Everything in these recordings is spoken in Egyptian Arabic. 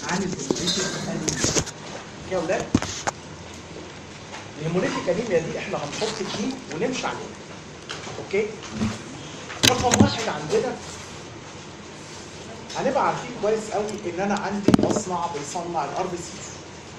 عن الهيموليتيك انيميا يا ولاد الهيموليتيك انيميا دي احنا هنحط دي ونمشي عليها اوكي رقم واحد عندنا هنبقى عارفين كويس قوي ان انا عندي مصنع بيصنع الار بي سيز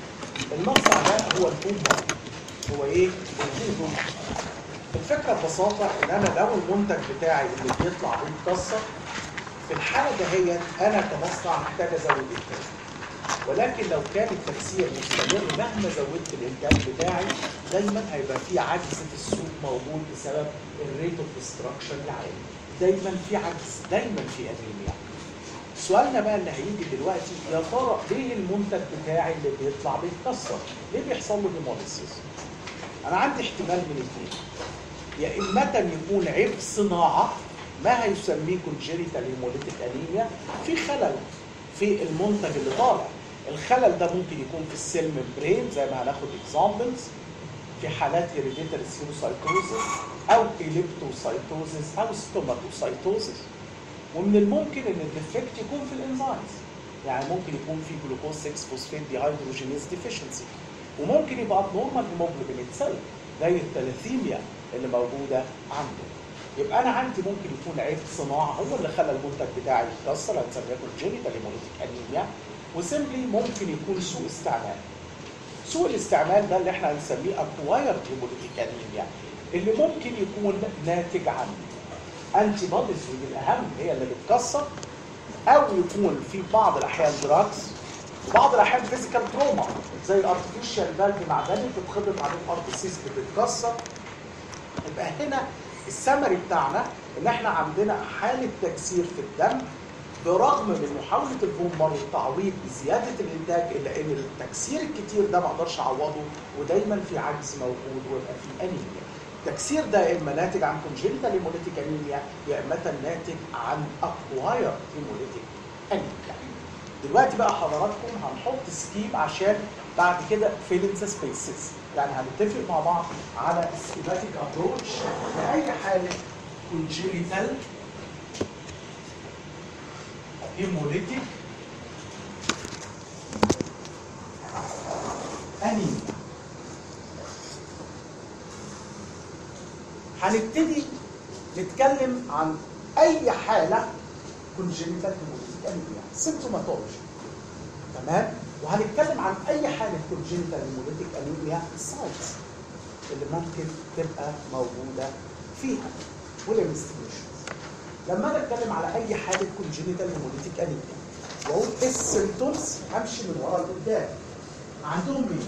المصنع ده هو البوم هو ايه؟ البوم الفكره ببساطه ان انا لو المنتج بتاعي اللي بيطلع بيتكسر في الحاله دهيت انا كمصنع محتاج ازود انتاج ولكن لو كان التكسير مستمر مهما زودت الانتاج بتاعي دايما هيبقى في عجز في السوق موجود بسبب الريت اوف ديستراكشن العالي دايما في عجز دايما في انيميا سؤالنا بقى اللي هيجي دلوقتي يا ترى ليه المنتج بتاعي اللي بيطلع بيتكسر؟ ليه بيحصل له هيموليسيس؟ انا عندي احتمال من اثنين يا اما يكون عيب صناعه ما هيسميه كونجينيتال هيموليتيك انيميا في خلل في المنتج اللي طالع الخلل ده ممكن يكون في السيل ممبرين زي ما هناخد اكزامبلز في حالات هيريديتري سيروسايتوزس او اليبتوسايتوزس او ستوماتوسايتوزس ومن الممكن ان الديفكت يكون في الانزيمز يعني ممكن يكون في جلوكوز 6 فوسفات دي هيدروجينيز ديفيشنسي وممكن يبقى نورمال هيموجلوبين اتسيل زي الثلاثيميا اللي موجوده عنده يبقى انا عندي ممكن يكون عيب صناعه هو اللي خلى المنتج بتاعي يتكسر هنسميه كونجينيتال هيموليتيك انيميا وسيمبلي ممكن يكون سوء استعمال سوء الاستعمال ده اللي احنا هنسميه اكوايرد هيموليتيك انيميا اللي ممكن يكون ناتج عن انتي بوديز ودي الاهم هي اللي بتكسر او يكون في بعض الاحيان دراجز بعض الاحيان فيزيكال تروما زي الارتفيشال فالف معدني بتتخبط عليه ارض سيس بتتكسر يبقى هنا السمري بتاعنا ان احنا عندنا حاله تكسير في الدم برغم من محاوله البومبر والتعويض بزياده الانتاج الا ان التكسير الكتير ده ما اقدرش اعوضه ودايما في عجز موجود ويبقى في انيميا. التكسير ده يا اما ناتج عن كونجينيتال هيموليتيك انيميا يا اما ناتج عن اكواير هيموليتيك انيميا. دلوقتي بقى حضراتكم هنحط سكيم عشان بعد كده فيلنس سبيسز يعني هنتفق مع بعض على سكيماتيك ابروتش لاي حاله كونجينيتال هيموليتيك انيميا هنبتدي نتكلم عن اي حاله كونجينيتال هيموليتيك انيميا سيمتوماتولوجي تمام وهنتكلم عن اي حاله كونجينيتال هيموليتيك انيميا سايتس اللي ممكن تبقى موجوده فيها والانستيميشنز لما انا اتكلم على اي حاله كونجينيتال هيموليتيك انيميا واقول ايه السيمتومز همشي من ورا لقدام عندهم مين؟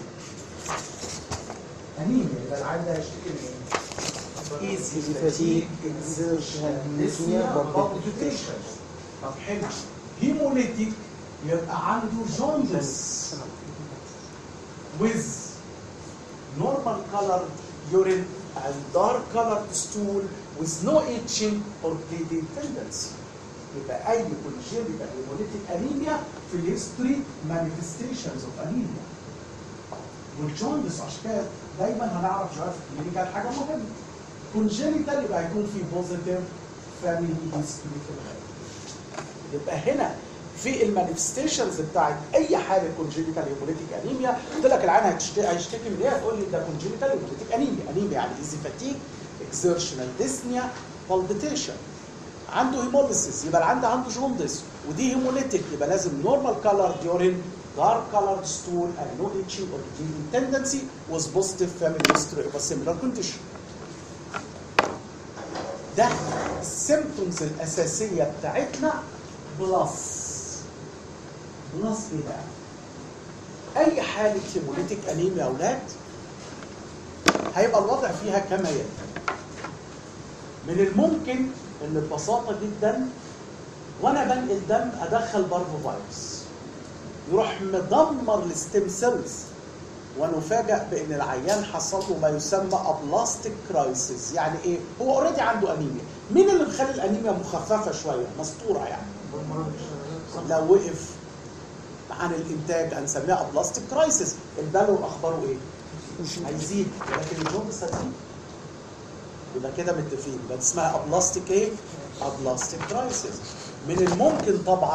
انيميا يبقى العيان ده هيشتكي من ايه؟ easy fatigue, exertion, dyspnea, palpitation. طب حلو هيموليتيك يبقى عنده جوندس with normal colored urine and dark colored stool with no itching or bleeding tendency. يبقى اي congenital hemolytic anemia في الهيستوري manifestations of anemia. والجوندس عشان كده دايما هنعرف شويه في الكلينيكال حاجه مهمه. كونجينيتال يبقى هيكون في بوزيتيف فاميلي هيستوري في الغالب. يبقى هنا في المانيفستيشنز بتاعت اي حاله كونجينيتال هيموليتيك انيميا قلت لك العيان هتشتكي هيشتكي من ايه؟ هتقول لي ده كونجينيتال هيموليتيك انيميا، انيميا يعني ايزي فاتيج اكزيرشنال ديسنيا بالبيتيشن عنده هيموليسيس يبقى العيان ده عنده جوندس ودي هيموليتيك يبقى لازم نورمال كلر يورين dark colored stool and no itching or bleeding tendency was positive family history of a similar condition. ده السيمتومز الاساسيه بتاعتنا بلس بلس ايه بقى؟ اي حاله هيموليتيك انيميا يا اولاد هيبقى الوضع فيها كما يلي من الممكن ان ببساطه جدا وانا بنقل دم ادخل بارفو فيروس يروح مدمر الستيم سيلز ونفاجأ بان العيان حصل له ما يسمى ابلاستيك كرايسيس يعني ايه هو اوريدي عنده انيميا مين اللي مخلي الانيميا مخففه شويه مسطوره يعني لو وقف عن الانتاج هنسميها ابلاستيك كرايسيس البالون اخباره ايه هيزيد ولكن الجوندس هتزيد يبقى كده متفقين يبقى اسمها ابلاستيك ايه ابلاستيك كرايسيس من الممكن طبعا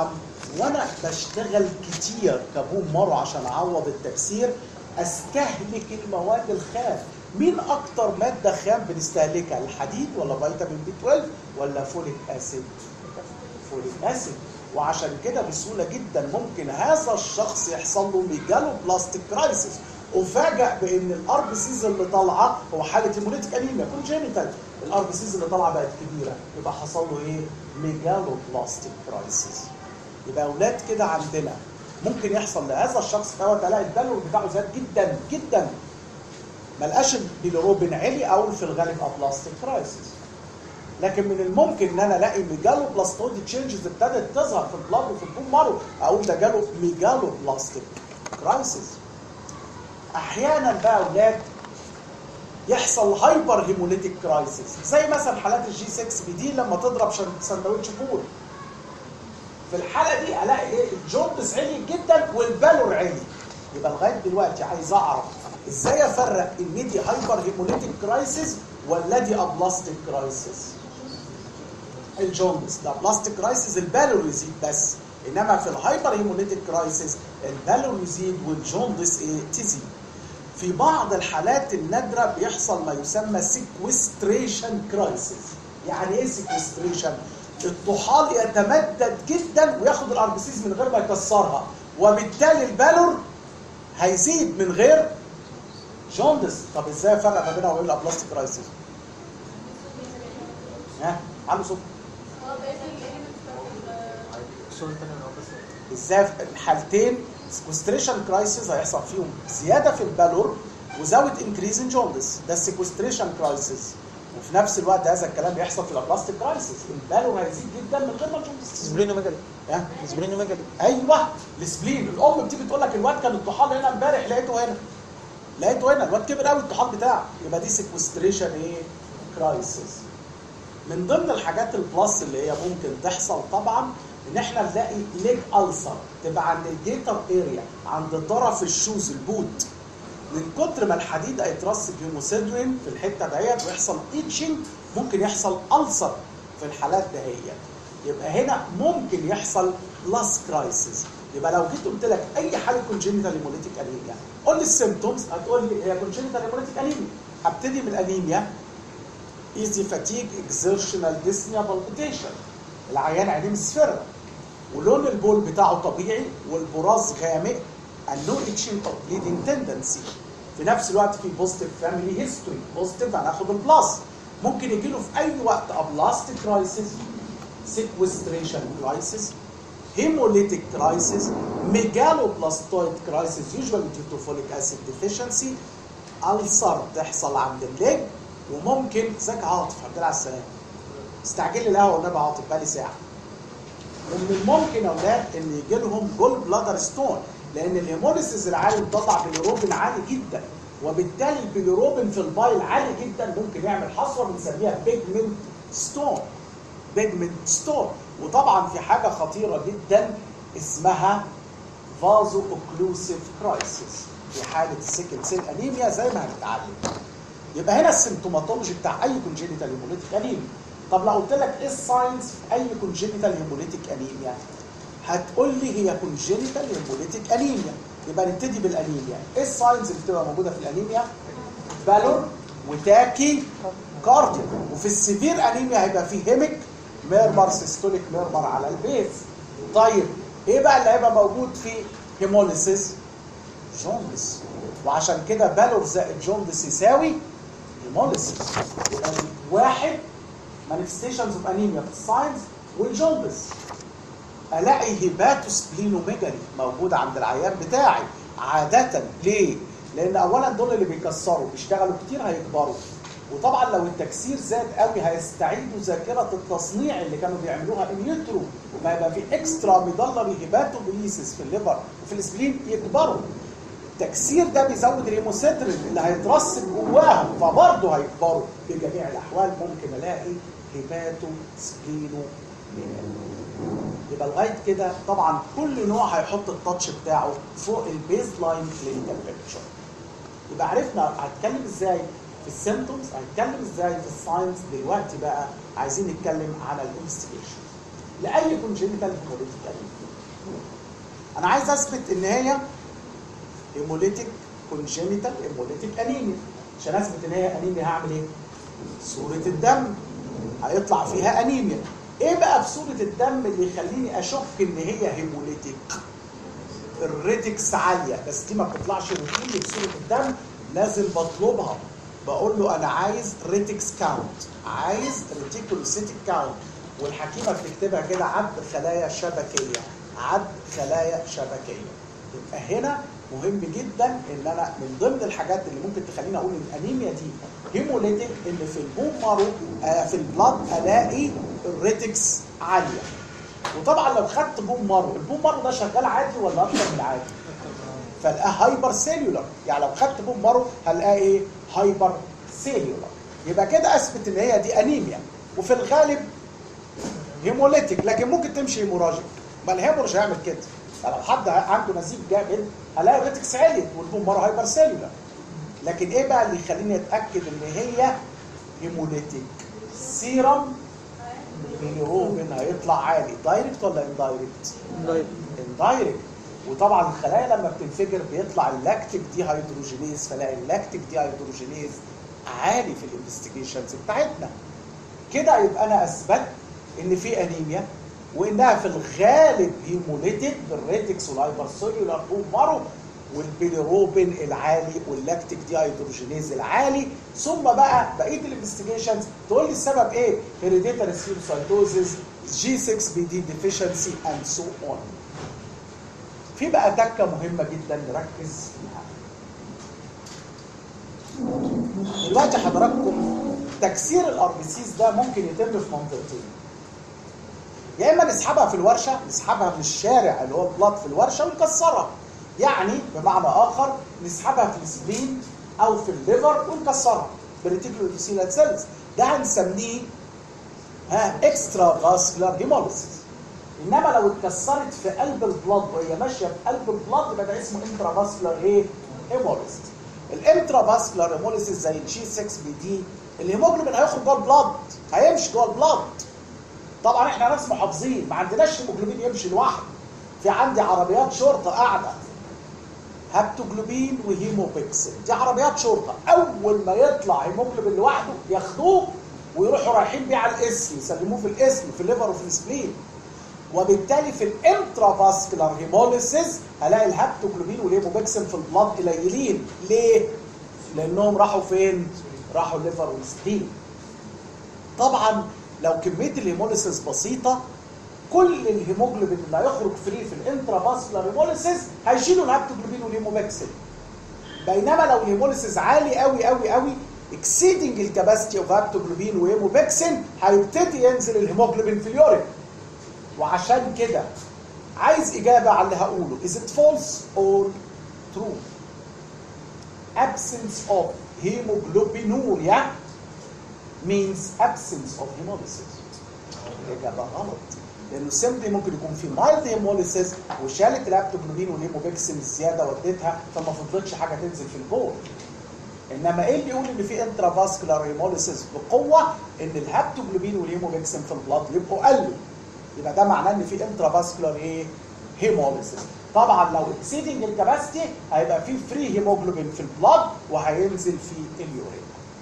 وانا بشتغل كتير كبوم مارو عشان اعوض التكسير استهلك المواد الخام مين اكتر ماده خام بنستهلكها الحديد ولا فيتامين بي 12 ولا فوليك اسيد فوليك اسيد وعشان كده بسهوله جدا ممكن هذا الشخص يحصل له ميجالو بلاستيك كرايسيس وفاجئ بان الار بي سيز اللي طالعه هو حاله هيموليتيك انيميا كونجينيتال الار بي سيز اللي طالعه بقت كبيره يبقى حصل له ايه؟ ميجالو بلاستيك كرايسيس يبقى اولاد كده عندنا ممكن يحصل لهذا الشخص دوت الاقي البلور بتاعه زاد جدا جدا ما لقاش البيليروبين علي او في الغالب ابلاستيك كرايسيس لكن من الممكن ان انا الاقي ميجالو بلاستويد تشينجز ابتدت تظهر في البلاد وفي البون مارو اقول ده جاله ميجالو بلاستيك كرايسيس احيانا بقى اولاد يحصل هايبر هيموليتيك كرايسيس زي مثلا حالات الجي 6 بي دي لما تضرب شن- سندوتش فول في الحاله دي الاقي ايه الجوندس عالي جدا والبالور عالي يبقى لغايه دلوقتي عايز اعرف ازاي افرق ان دي هايبر هيموليتيك كرايسيس ولا دي ابلاستيك كرايسيس الجوندس ده بلاستيك كرايسيس البالور يزيد بس انما في الهايبر هيموليتيك كرايسيس البالور يزيد والجوندس ايه تزيد في بعض الحالات النادره بيحصل ما يسمى سيكوستريشن كرايسيس يعني ايه سيكوستريشن الطحال يتمدد جدا وياخد الاربسيس من غير ما يكسرها وبالتالي البالور هيزيد من غير جوندس طب ازاي افرق ما بينها وبين الابلاستيك كرايسيس ها على صوت الشغل التاني من الأوفيس ازاي في الحالتين سيكوستريشن كرايسيس هيحصل فيهم زياده في البالور وزود انكريز ان جوندس ده السيكوستريشن كرايسيس وفي نفس الوقت هذا الكلام بيحصل في الابلاستيك كرايسيس البالور هيزيد جدا من غير ما الجوندس تزيد. سبرينوميجالي ها؟ سبرينوميجالي ايوه السبلين الام بتيجي تقول لك الواد كان الطحال هنا امبارح لقيته هنا لقيته هنا الواد كبر قوي الطحال بتاعه يبقى دي سيكوستريشن ايه كرايسيس من ضمن الحاجات البلس اللي هي ممكن تحصل طبعا ان احنا نلاقي ليج ألسر تبقى عند الجيتر اريا عند طرف الشوز البوت من كتر ما الحديد هيترسب هيموسيدرين في الحته ديت ويحصل ايتشنج ممكن يحصل ألسر في الحالات دهيت يبقى هنا ممكن يحصل لاس كرايسيس يبقى لو جيت قلت لك اي حاله كونجينيتال هيموليتيك انيميا قول لي السيمتومز هتقول لي هي كونجينيتال هيموليتيك انيميا هبتدي من الانيميا ايزي فاتيج اكزيرشنال ديسنيا بالبيتيشن العيان عينيه مصفرة ولون البول بتاعه طبيعي والبراز غامق and no itching or bleeding tendency في نفس الوقت في بوزيتيف فاميلي هيستوري بوزيتيف هناخد البلاس ممكن يجي له في اي وقت ابلاستيك كرايسيس sequestration crisis hemolytic crisis megaloblastoid crisis usually due to folic acid deficiency ألسر تحصل عند الليج وممكن ازيك يا عاطف الحمد لله على السلامه استعجل لي القهوه والنبي يا عاطف بقالي ساعه ومن الممكن يا اولاد ان يجي لهم جول بلادر ستون لان الهيموليسيس العالي بيطلع بيليروبين عالي جدا وبالتالي البيليروبين في البايل عالي جدا ممكن يعمل حصوه بنسميها بيجمنت ستون بيجمنت ستون وطبعا في حاجه خطيره جدا اسمها فازو اوكلوسيف كرايسيس في حاله السيكل سيل انيميا زي ما هنتعلم يبقى هنا السيمتوماتولوجي بتاع اي كونجينيتال هيموليتيك انيميا طب لو قلت لك ايه الساينز في اي كونجينيتال هيموليتيك انيميا هتقول لي هي كونجينيتال هيموليتيك انيميا يبقى نبتدي بالانيميا ايه الساينز اللي بتبقى موجوده في الانيميا بالور وتاكي كارديو وفي السيفير انيميا هيبقى فيه هيميك ميرمر سيستوليك ميرمر على البيز طيب ايه بقى اللي هيبقى موجود في هيموليسيس جوندس وعشان كده بالور زائد جوندس يساوي هيموليسيس يبقى دي واحد مانيفستيشنز اوف انيميا في الساينز والجوندس الاقي هيباتوسبلينوميجالي موجود عند العيان بتاعي عاده ليه؟ لان اولا دول اللي بيكسروا بيشتغلوا كتير هيكبروا وطبعا لو التكسير زاد قوي هيستعيدوا ذاكره التصنيع اللي كانوا بيعملوها ان يوترو فيبقى في اكسترا ميدلري هيباتوبوليسيس في الليفر وفي السبلين يكبروا التكسير ده بيزود الهيموسيترين اللي هيترسب جواهم فبرضه هيكبروا في جميع الاحوال ممكن الاقي هيباتو سبلينو يبقى لغايه كده طبعا كل نوع هيحط التاتش بتاعه فوق البيز لاين كلينيكال بيكتشر يبقى عرفنا هتكلم ازاي في السيمتومز هنتكلم ازاي في الساينس دلوقتي بقى عايزين نتكلم على الانفستيجيشن لاي كونجنتال هيموليتيك انا عايز اثبت ان هي هيموليتيك كونجينيتال هيموليتيك انيميا عشان اثبت ان هي انيميا هعمل ايه صورة الدم هيطلع فيها انيميا ايه بقى في صورة الدم اللي يخليني اشك ان هي هيموليتيك الريتكس عالية بس دي ما بتطلعش روتين في صورة الدم لازم بطلبها بقول له انا عايز ريتكس كاونت عايز ريتيكولوسيتيك كاونت والحكيمه بتكتبها كده عد خلايا شبكيه عد خلايا شبكيه يبقى هنا مهم جدا ان انا من ضمن الحاجات اللي ممكن تخليني اقول ان الانيميا دي هيموليتيك ان في البون مارو آه في البلاد الاقي الريتكس عاليه وطبعا لو خدت بون مارو البون مارو ده شغال عادي ولا اكتر من العادي فالقاه هايبر سيلولر يعني لو خدت بون مارو هلاقي ايه هايبر سيلولر يبقى كده اثبت ان هي دي انيميا وفي الغالب هيموليتيك لكن ممكن تمشي هيموراجيك ما الهيمورج هيعمل كده يعني لو حد عنده نزيف جامد هلاقي الريتكس عليت والبون مارو هايبر سيلولر لكن ايه بقى اللي يخليني اتاكد ان هي هيموليتيك سيرم بيليروبين هيطلع عالي دايركت ولا اندايركت؟ اندايركت وطبعا الخلايا لما بتنفجر بيطلع اللاكتيك دي هيدروجينيز فلاقي اللاكتيك دي هيدروجينيز عالي في الانفستيجيشنز بتاعتنا كده يبقى انا اثبت ان في انيميا وانها في الغالب هيموليتيك بالريتكس والهايبرسوليولار بوم مارو والبيليروبين العالي واللاكتيك دي هيدروجينيز العالي ثم بقى بقيه الانفستيجيشنز تقول لي السبب ايه؟ هيريديتاري سيروسايتوزيس جي 6 بي دي ديفيشنسي اند سو اون في بقى تكه مهمه جدا نركز فيها دلوقتي حضراتكم تكسير الار بي سيز ده ممكن يتم في منطقتين يا اما نسحبها في الورشه نسحبها من الشارع اللي هو بلاد في الورشه ونكسرها يعني بمعنى اخر نسحبها في السبلين او في الليفر ونكسرها بريتيكولو اندوثيليال سيلز ده هنسميه ها اكسترا فاسكولار هيموليسيس انما لو اتكسرت في قلب البلاد وهي ماشيه في قلب البلاد يبقى ده اسمه انترا فاسكولار ايه؟ هيموليسيس الانترا فاسكولار هيموليسيس زي الجي 6 بي دي الهيموجلوبين هيخرج جوه البلاد هيمشي جوه البلاد طبعا احنا ناس محافظين ما عندناش هيموجلوبين يمشي لوحده في عندي عربيات شرطه قاعده هابتوجلوبين وهيموبيكسل دي عربيات شرطه اول ما يطلع هيموجلوبين لوحده ياخدوه ويروحوا رايحين بيه على الاسم يسلموه في الاسم في الليفر وفي السبلين وبالتالي في الانترافاسكولار هيموليسيس هلاقي الهابتوجلوبين والهيموبيكسل في البلاد قليلين ليه؟ لانهم راحوا فين؟ راحوا الليفر والسبلين طبعا لو كميه الهيموليسيس بسيطه كل الهيموجلوبين اللي هيخرج فري في الانترافاسكولار هيموليسيس هيشيلوا الهابتوجلوبين والهيموبيكسل بينما لو الهيموليسيس عالي قوي قوي قوي اكسيدنج الكباستي اوف هابتوجلوبين وهيموبيكسل هيبتدي ينزل الهيموجلوبين في اليورين وعشان كده عايز اجابه على اللي هقوله is it false or true absence of hemoglobinuria means absence of hemolysis الاجابه غلط لانه سيمبلي ممكن يكون في مايلد هيموليسيس وشالت الابتوجلوبين والهيموبيكسل الزياده وديتها فما فضلتش حاجه تنزل في البول انما ايه اللي يقول ان في انترافاسكولار هيموليسيس بقوه ان الهابتوجلوبين والهيموبيكسل في البلاد يبقوا قلوا يبقى ده معناه ان في انترافاسكولار ايه هيموليسيس طبعا لو اكسيدنج الكباستي هيبقى في فري هيموجلوبين في البلاد وهينزل في اليورين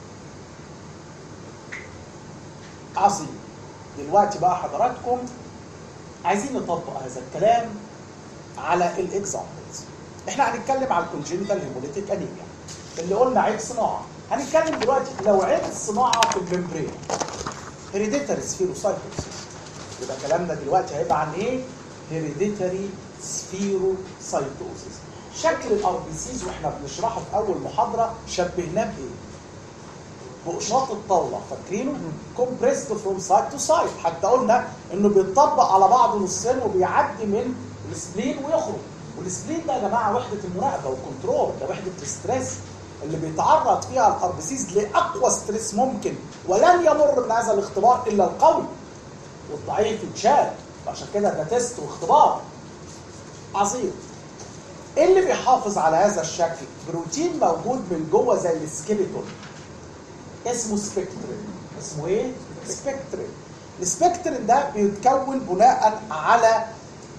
عظيم دلوقتي بقى حضراتكم عايزين نطبق هذا الكلام على الاكزامبلز احنا هنتكلم على الكونجينيتال هيموليتيك انيميا اللي قلنا عيب صناعه هنتكلم دلوقتي لو عيب الصناعه في الممبرين هيريديتاري سفيروسايتوسيس يبقى كلامنا دلوقتي هيبقى عن ايه هيريديتاري سفيروسايتوسيس شكل الار بي سيز واحنا بنشرحه في اول محاضره شبهناه بايه بقشاط الطاوله فاكرينه كومبريسد فروم سايد تو سايد حتى قلنا انه بيتطبق على بعضه نصين وبيعدي من السبلين ويخرج والسبلين ده يا جماعه وحده المراقبه والكنترول ده وحده الاستريس اللي بيتعرض فيها الاربسيس لاقوى ستريس ممكن ولن يمر من هذا الاختبار الا القوي والضعيف يتشال عشان كده ده تيست واختبار عظيم ايه اللي بيحافظ على هذا الشكل؟ بروتين موجود من جوه زي السكيلتون اسمه سبكترين اسمه ايه؟ سبكترين السبكترين ده بيتكون بناء على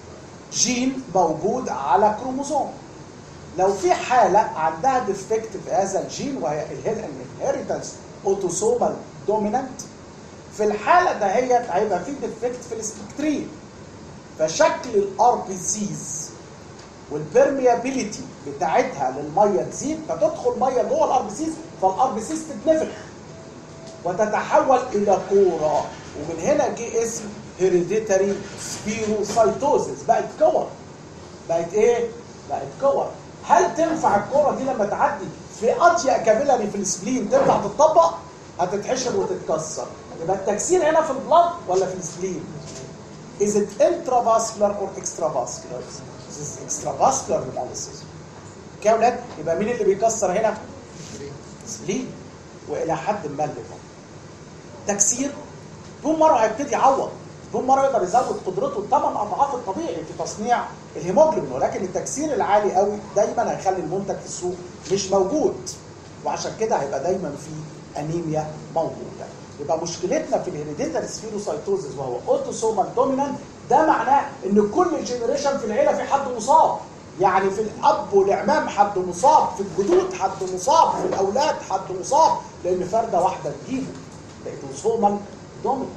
جين موجود على كروموسوم لو في حالة عندها ديفكت في هذا الجين وهي الانهيرتنس اوتوسومال دومينانت في الحالة دهيت هيبقى في ديفكت في السبكترين فشكل الار بي سيز والبرميابيليتي بتاعتها للميه تزيد فتدخل ميه جوه الار بي سيز فالار بي سيز تتنفخ وتتحول الى كوره ومن هنا جه اسم هيريديتاري سبيروسايتوزيس بقت كور بقت ايه؟ بقت كور هل تنفع الكوره دي لما تعدي في اضيق كابيلاري في السبلين تنفع تتطبق؟ هتتحشر وتتكسر يبقى التكسير هنا في البلد ولا في السبلين؟ Is it intravascular or extravascular? This is extravascular hemolysis. كده يا ولاد يبقى مين اللي بيكسر هنا؟ سبلين والى حد ما الليفر. تكسير طول مره هيبتدي يعوض طول مره يقدر يزود قدرته ثمان اضعاف الطبيعي في تصنيع الهيموجلوبين ولكن التكسير العالي قوي دايما هيخلي المنتج في السوق مش موجود وعشان كده هيبقى دايما في انيميا موجوده يبقى مشكلتنا في الهيريديتاري سفيروسايتوزيس وهو اوتوسومال دومينانت ده معناه ان كل جنريشن في العيله في حد مصاب يعني في الاب والاعمام حد مصاب في الجدود حد مصاب في الاولاد حد مصاب لان فرده واحده تجيبه ده اوتوسومال دومينانت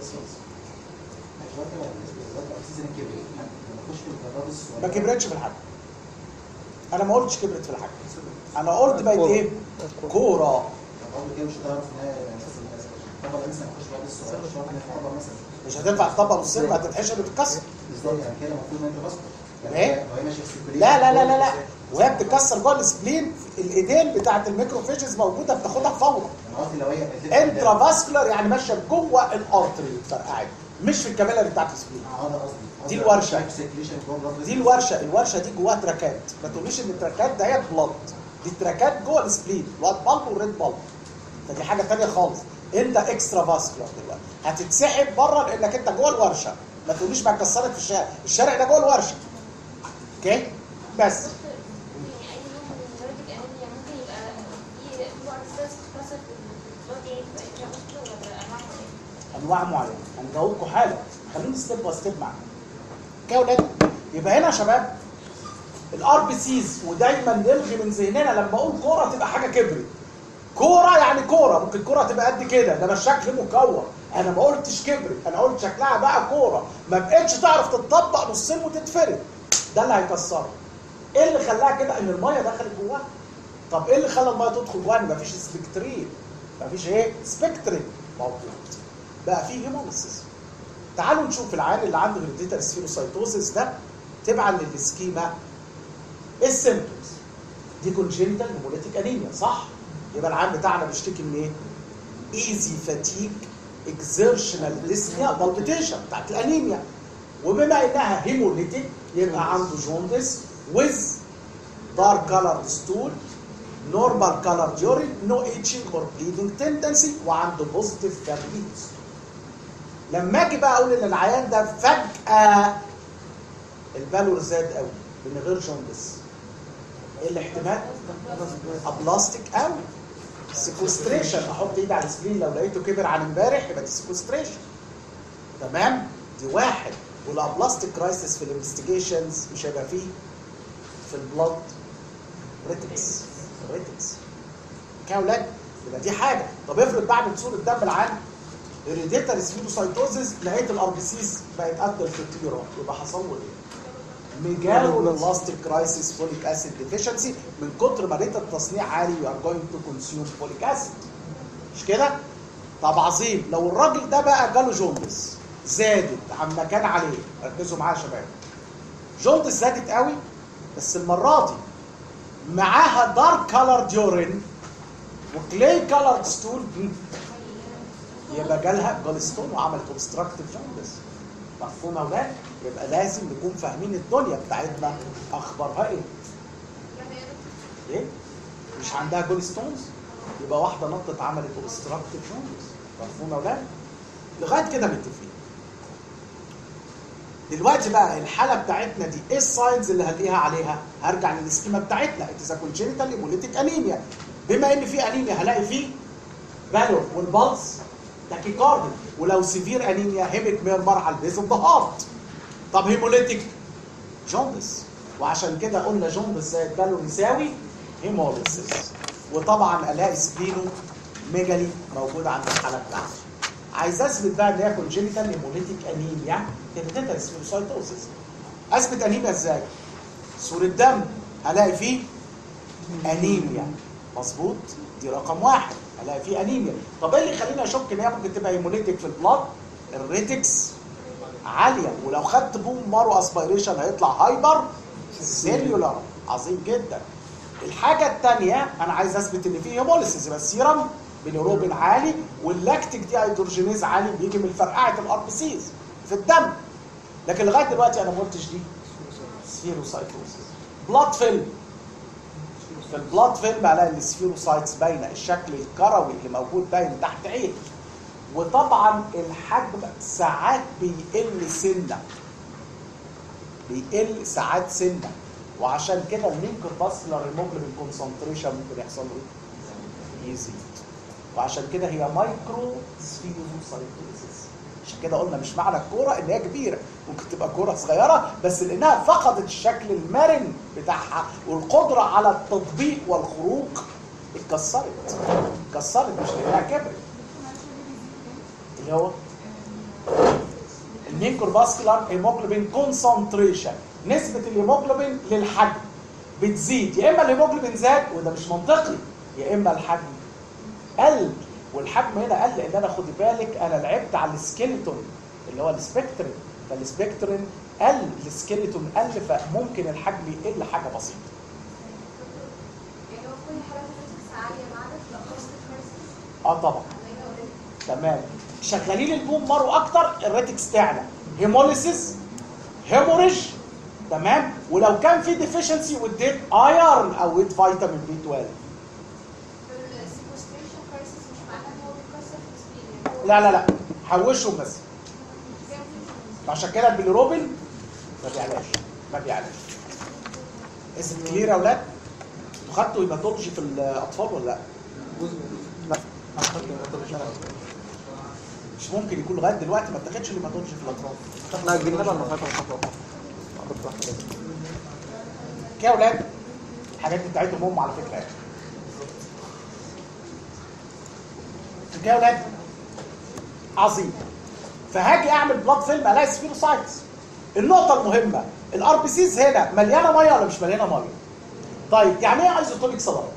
ما كبرتش في الحجم انا ما قلتش كبرت في الحجم انا قلت بقت ايه كوره مش هتنفع تطبق بالسن هتتحشر وتتكسر ايه لا لا لا لا لا وهي بتتكسر جوه السبلين الايدين بتاعت الميكروفيجز موجوده بتاخدها فورا انترافاسكولار يعني ماشيه جوه الارتري فرقعت مش في الكابيلاري بتاعت السبلين دي الورشة. دي الورشه الورشه دي جواها تراكات ما تقوليش ان التراكات دهيت بلط دي تراكات جوه السبلين وايت بالب وريد بالب فدي حاجه ثانيه خالص انت اكسترا فاسكولار دلوقتي هتتسحب بره لانك انت جوه الورشه ما تقوليش ما اتكسرت في الشارع الشارع ده جوه الورشه اوكي بس انواع معينه هنجاوبكم حالا خليني ستيب باي ستيب معاكم اوكي يا ولاد يبقى هنا يا شباب الار بي سيز ودايما نلغي من ذهننا لما اقول كوره تبقى حاجه كبرت كوره يعني كوره ممكن كوره تبقى قد كده ده مش شكل مكور انا ما قلتش كبرت انا قلت شكلها بقى كوره ما بقتش تعرف تتطبق نصين وتتفرد ده اللي هيكسرها ايه اللي خلاها كده ان الميه دخلت جواها طب ايه اللي خلى الميه تدخل جواها ان مفيش سبكترين مفيش ايه سبكترين موجود بقى فيه هيموليسيس تعالوا نشوف العيان اللي عنده هيريديتاري سفيروسايتوزيس ده تبعا للسكيما ايه السيمبتومز دي كونجنتال هيموليتيك انيميا صح يبقى العيان بتاعنا بيشتكي من ايه ايزي فاتيج اكزيرشنال ديسنيا بالبيتيشن بتاعت الانيميا وبما انها هيموليتيك يبقى عنده جوندس ويز دارك كولر ستول نورمال كولر يورين نو ايتشنج اور بليدنج تندنسي وعنده بوزيتيف فابريتس لما اجي بقى اقول ان العيان ده فجاه الفالور زاد قوي من غير جوندس ايه الاحتمال؟ ابلاستيك قوي سيكوستريشن احط ايدي على السكرين لو لقيته كبر عن امبارح يبقى دي سيكوستريشن تمام دي واحد والابلاستيك كرايسيس في الانفستيجيشنز مش هيبقى فيه في البلد ريتكس ريتكس كده يا ولاد يبقى دي حاجه طب افرض بعمل صوره دم العام هيريديتاري سفيروسايتوزيس لقيت الار بي سيز بقت قد الفطيره يبقى حصل له ايه؟ ميجالو بلاستيك كرايسيس فوليك اسيد ديفيشنسي من كتر ما ريت التصنيع عالي يو ار جوينج تو كونسيوم فوليك اسيد مش كده؟ طب عظيم لو الراجل ده بقى جاله جوندس زادت عما كان عليه ركزوا معايا يا شباب جوندس زادت قوي بس المره دي معاها دارك كولر يورين وكلي كولر ستول يبقى جالها جالستون وعملت اوبستراكتيف جوندس مفهوم يا اولاد؟ يبقى لازم نكون فاهمين الدنيا بتاعتنا اخبارها ايه؟ ايه؟ مش عندها جول ستونز؟ يبقى واحده نطت عملت اوبستراكتيف جوندس مفهوم يا اولاد؟ لغايه كده متفقين. دلوقتي بقى الحاله بتاعتنا دي ايه الساينز اللي هلاقيها عليها؟ هرجع للسكيما بتاعتنا اتس كونجينيتال هيموليتيك انيميا بما ان في انيميا هلاقي فيه بالور والبلس تاكيكاردي ولو سيفير انيميا هيميك ميرمر على البيز اوف ذا هارت طب هيموليتيك جوندس وعشان كده قلنا جوندس زائد بالون يساوي هيموليسيس وطبعا الاقي سبلينو ميجالي موجود عند الحاله بتاعتي عايز اثبت بقى ان هي كونجينيتال هيموليتيك انيميا هيريديتال سبيروسايتوزيس اثبت انيميا ازاي؟ صورة دم هلاقي فيه انيميا مظبوط دي رقم واحد هلاقي فيه انيميا طب ايه اللي يخليني اشك ان هي ممكن تبقى هيموليتيك في البلاد الريتكس عاليه ولو خدت بوم مارو اسبيريشن هيطلع هايبر سيلولار عظيم جدا الحاجه الثانيه انا عايز اثبت ان في هيموليسيس يبقى السيرم باليوروبين عالي واللاكتيك دي هيدروجينيز عالي بيجي من فرقعه الار بي سيز في الدم لكن لغايه دلوقتي انا ما قلتش دي سفيروسايتوسيس بلاد فيلم في البلاد فيلم الاقي السفيروسايتس باينه الشكل الكروي اللي موجود باين تحت عين وطبعا الحجم ساعات بيقل سنه بيقل ساعات سنه وعشان كده اللينك باسلر هيموجلوبين كونسنتريشن ممكن يحصل له ايه؟ يزيد وعشان كده هي مايكرو سفيروسايتوسيس عشان كده قلنا مش معنى الكوره ان هي كبيره ممكن تبقى كوره صغيره بس لانها فقدت الشكل المرن بتاعها والقدره على التطبيق والخروج اتكسرت اتكسرت مش لانها كبرت اللي هو النيكروفاسكولار هيموجلوبين كونسنتريشن نسبه الهيموجلوبين للحجم بتزيد يا اما الهيموجلوبين زاد وده مش منطقي يا اما الحجم قل والحجم هنا قل لان انا خدي بالك انا لعبت على السكيلتون اللي هو السبكترين فالسبكترين قل السكيلتون قل فممكن الحجم يقل حاجه بسيطه يعني هو كل حالات الريتكس عالية ما عدا في الأقراص الكريسيس اه طبعا تمام شغالين البوم مارو اكتر الريتكس تعلى هيموليسيس هيموريج تمام ولو كان في ديفيشنسي واديت ايرن او اديت فيتامين بي 12 في السيكوستريشن كريسيس مش معناه إن هو بيكسر في السبين لا لا لا حوشهم بس عشان كده البيليروبين ما بيعلاش ما بيعلاش از كلير يا اولاد انتوا خدتوا هيماتولوجي في الاطفال ولا لا؟ لا مش ممكن يكون لغايه دلوقتي ما اتاخدش الهيماتولوجي في الاطفال احنا جبنا لها المخاطر خطوه كده يا اولاد الحاجات دي بتاعتهم هم على فكره يعني كده يا اولاد عظيم فهاجي اعمل بلاد فيلم الاقي سفيروسايتس النقطه المهمه الار بي سيز هنا مليانه ميه ولا مش مليانه ميه طيب يعني ايه ايزوتونيك سلايد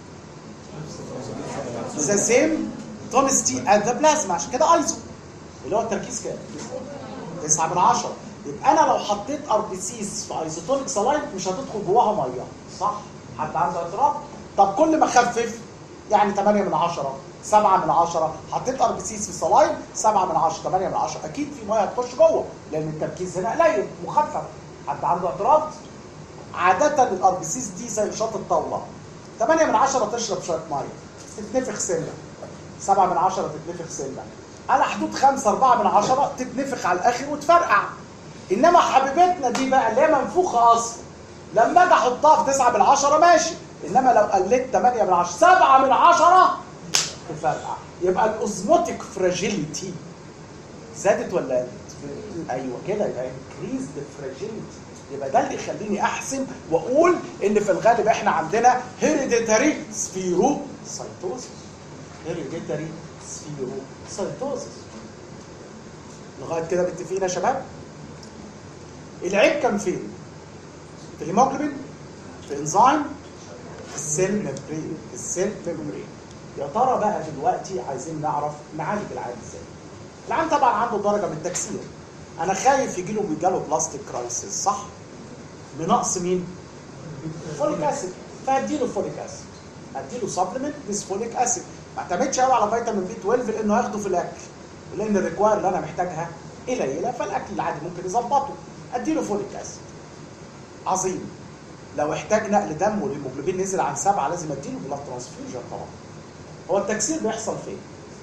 ذا سيم تونستي ات ذا بلازما عشان كده ايزو اللي هو التركيز كام 9 من 10 يبقى انا لو حطيت ار بي سيز في ايزوتونيك سلايد مش هتدخل جواها ميه صح حد عنده اعتراض طب كل ما اخفف يعني 8 من 10 7 من 10 حطيت ار بي سيز في سلايد 7 من 10 8 من 10 اكيد في ميه هتخش جوه لان التركيز هنا قليل مخفف حد عنده اعتراض عادة الار بي سيز دي زي شاط الطاولة 8 من 10 تشرب شوية مية تتنفخ سنة 7 من 10 تتنفخ سنة على حدود 5 4 من 10 تتنفخ على الاخر وتفرقع انما حبيبتنا دي بقى اللي هي منفوخة اصلا لما اجي احطها في 9 من 10 ماشي انما لو قلت 8 من 10 7 من 10 تفرقع يبقى الاوزموتيك فراجيليتي زادت ولا قلت؟ ايوه كده يبقى انكريز فراجيليتي يبقى ده اللي يخليني احسم واقول ان في الغالب احنا عندنا هيريديتاري سفيرو سايتوزس هيريديتاري سفيرو سايتوزس لغايه كده متفقين يا شباب العيب كان فين في الهيموجلوبين في انزيم في السيل ميمبرين في السيل ميمبرين يا ترى بقى دلوقتي عايزين نعرف نعالج العيان ازاي العيان طبعا عنده درجه من التكسير انا خايف يجي له بيجاله بلاستيك كرايسيس صح بنقص مين فوليك اسيد فهديله فوليك اسيد هديله سبلمنت بس فوليك اسيد ما اعتمدش قوي على فيتامين بي 12 لانه هياخده في الاكل لان الريكواير اللي انا محتاجها قليله فالاكل العادي ممكن يظبطه اديله فوليك اسيد عظيم لو احتاج نقل دم والهيموجلوبين نزل عن سبعه لازم اديله بلاد ترانسفيوجن طبعا هو التكسير بيحصل فين؟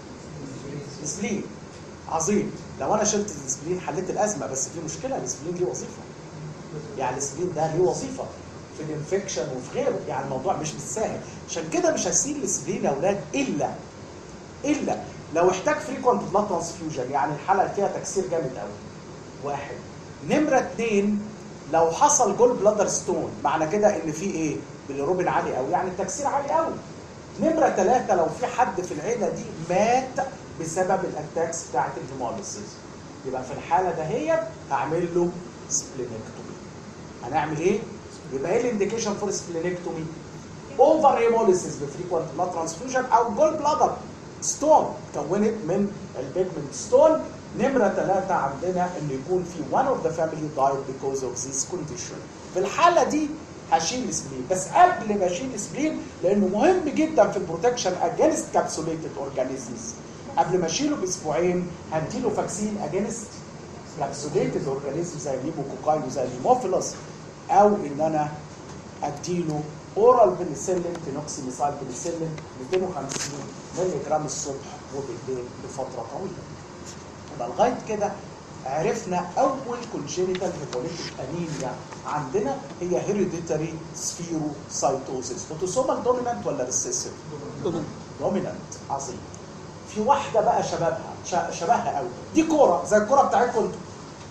سبلين عظيم لو انا شلت السبلين حليت الازمه بس في مشكله السبلين ليه وظيفه يعني السبلين ده ليه وظيفه في الانفكشن وفي غيره يعني الموضوع مش بالسهل عشان كده مش هسيب السبلين يا اولاد الا الا لو احتاج فريكونت بلاد ترانسفيوجن يعني الحاله فيها تكسير جامد قوي واحد نمره اثنين لو حصل جول بلادر ستون معنى كده ان في ايه بالروبين عالي قوي يعني التكسير عالي قوي نمره ثلاثة لو في حد في العيله دي مات بسبب الاتاكس بتاعت الهيموليسيس يبقى في الحاله دهيت هعمل له سبلينكتومي هنعمل ايه يبقى ايه الانديكيشن فور سبلينكتومي اوفر هيموليسيس بفريكوانت بلاد ترانسفيوجن او جول بلادر ستون كونت من البيجمنت ستون نمرة ثلاثة عندنا ان يكون في one of the family died because of this condition في الحالة دي هشيل سبلين بس قبل ما اشيل سبلين لانه مهم جدا في البروتكشن اجينست كابسوليتد اورجانيزمز قبل ما اشيله باسبوعين هديله فاكسين اجينست كابسوليتد اورجانيزم زي الليموكوكاي وزي الليموفيلوس او ان انا اديله اورال بنسلين تينوكسيميسايل بنسلين 250 مللي جرام الصبح وبالليل لفتره طويله. يبقى لغايه كده عرفنا اول كونجينيتال هيموليتيك انيميا عندنا هي هيريديتاري سفيروسايتوزيس اوتوسومال دومينانت ولا ريسيسيف؟ دومينانت عظيم. في واحده بقى شبابها ش- شبهها قوي دي كوره زي الكوره بتاعتكم انتوا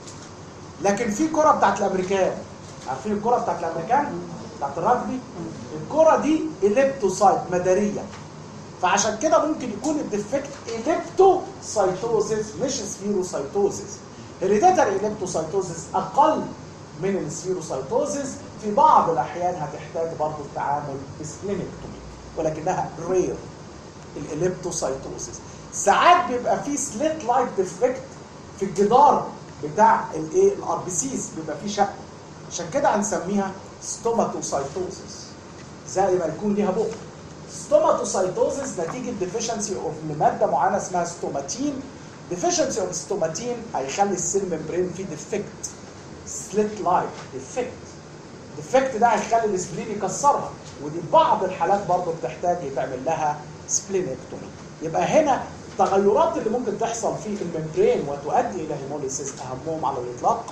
لكن في كوره بتاعت الامريكان عارفين الكوره بتاعت الامريكان بتاعت الرجبي الكوره دي اليبتوسايت مداريه فعشان كده ممكن يكون الديفكت اليبتوسايتوزيس مش سفيروسايتوزيس هيريديتاري اليبتوسايتوزيس اقل من السفيروسايتوزيس في بعض الاحيان هتحتاج برضه التعامل بسبلينكتومي ولكنها رير الاليبتوسايتوزيس ساعات بيبقى في سليت لايت ديفكت في الجدار بتاع الايه الار بي سيز بيبقى فيه شق عشان كده هنسميها ستوماتوسايتوزيس زي ما يكون ليها بق ستوماتوسايتوزيس نتيجه ديفيشنسي اوف ماده معينه اسمها ستوماتين ديفيشنسي اوف ستوماتين هيخلي السيل ممبرين فيه ديفكت سليت لايت ديفكت الديفكت ده هيخلي السبلين يكسرها ودي بعض الحالات برضه بتحتاج يتعمل لها سبلينكتومي يبقى هنا التغيرات اللي ممكن تحصل في الممبرين وتؤدي الى هيموليسيس اهمهم على الاطلاق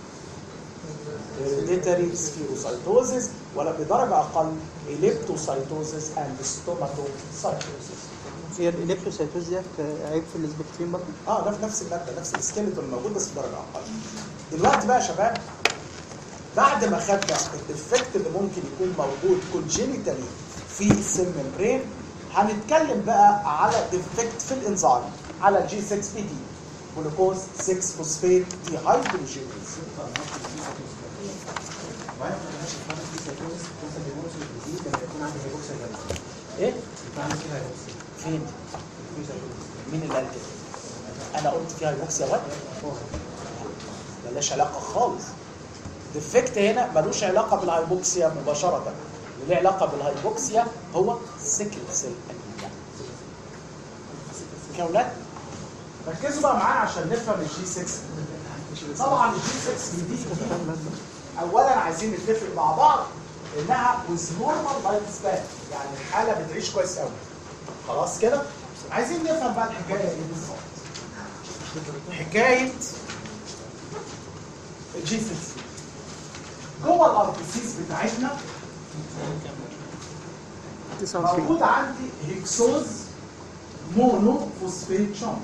hereditary spherocytosis ولا بدرجه اقل elliptocytosis and stomatocytosis هي الاليبتوسايتوز ديت عيب في السبكترين برضه اه ده في نفس الماده نفس السكيلتون الموجود بس بدرجه اقل دلوقتي بقى يا شباب بعد ما خدنا الديفكت اللي ممكن يكون موجود كونجينيتالي في السيل ممبرين هنتكلم بقى على ديفكت في الانزيم على الجي 6 بي دي جلوكوز 6 فوسفيت دي هيدروجينيز ايه؟ فين؟ مين اللي قال كده؟ انا قلت فيها هيبوكسيا ولا؟ ملهاش علاقه خالص ديفكت هنا ملوش علاقه بالهايبوكسيا مباشره اللي له علاقه بالهايبوكسيا هو سيكل سيل انيميا كاولاد ركزوا بقى معايا عشان نفهم الجي 6 طبعا الجي 6 دي دي اولا عايزين نتفق مع بعض انها with normal لايف سبان يعني الحاله بتعيش كويس قوي خلاص كده عايزين نفهم بقى الحكايه ايه بالظبط حكايه الجي 6 جوه الار بي سيز بتاعتنا 99 موجود عندي هيكسوز مونو فوسفيت شنط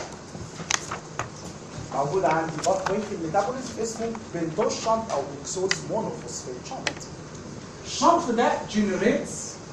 موجود عندي بط ويك الميتابوليزم اسمه بنتوز شنط او هيكسوز مونو فوسفيت شنط الشنط ده جنريتس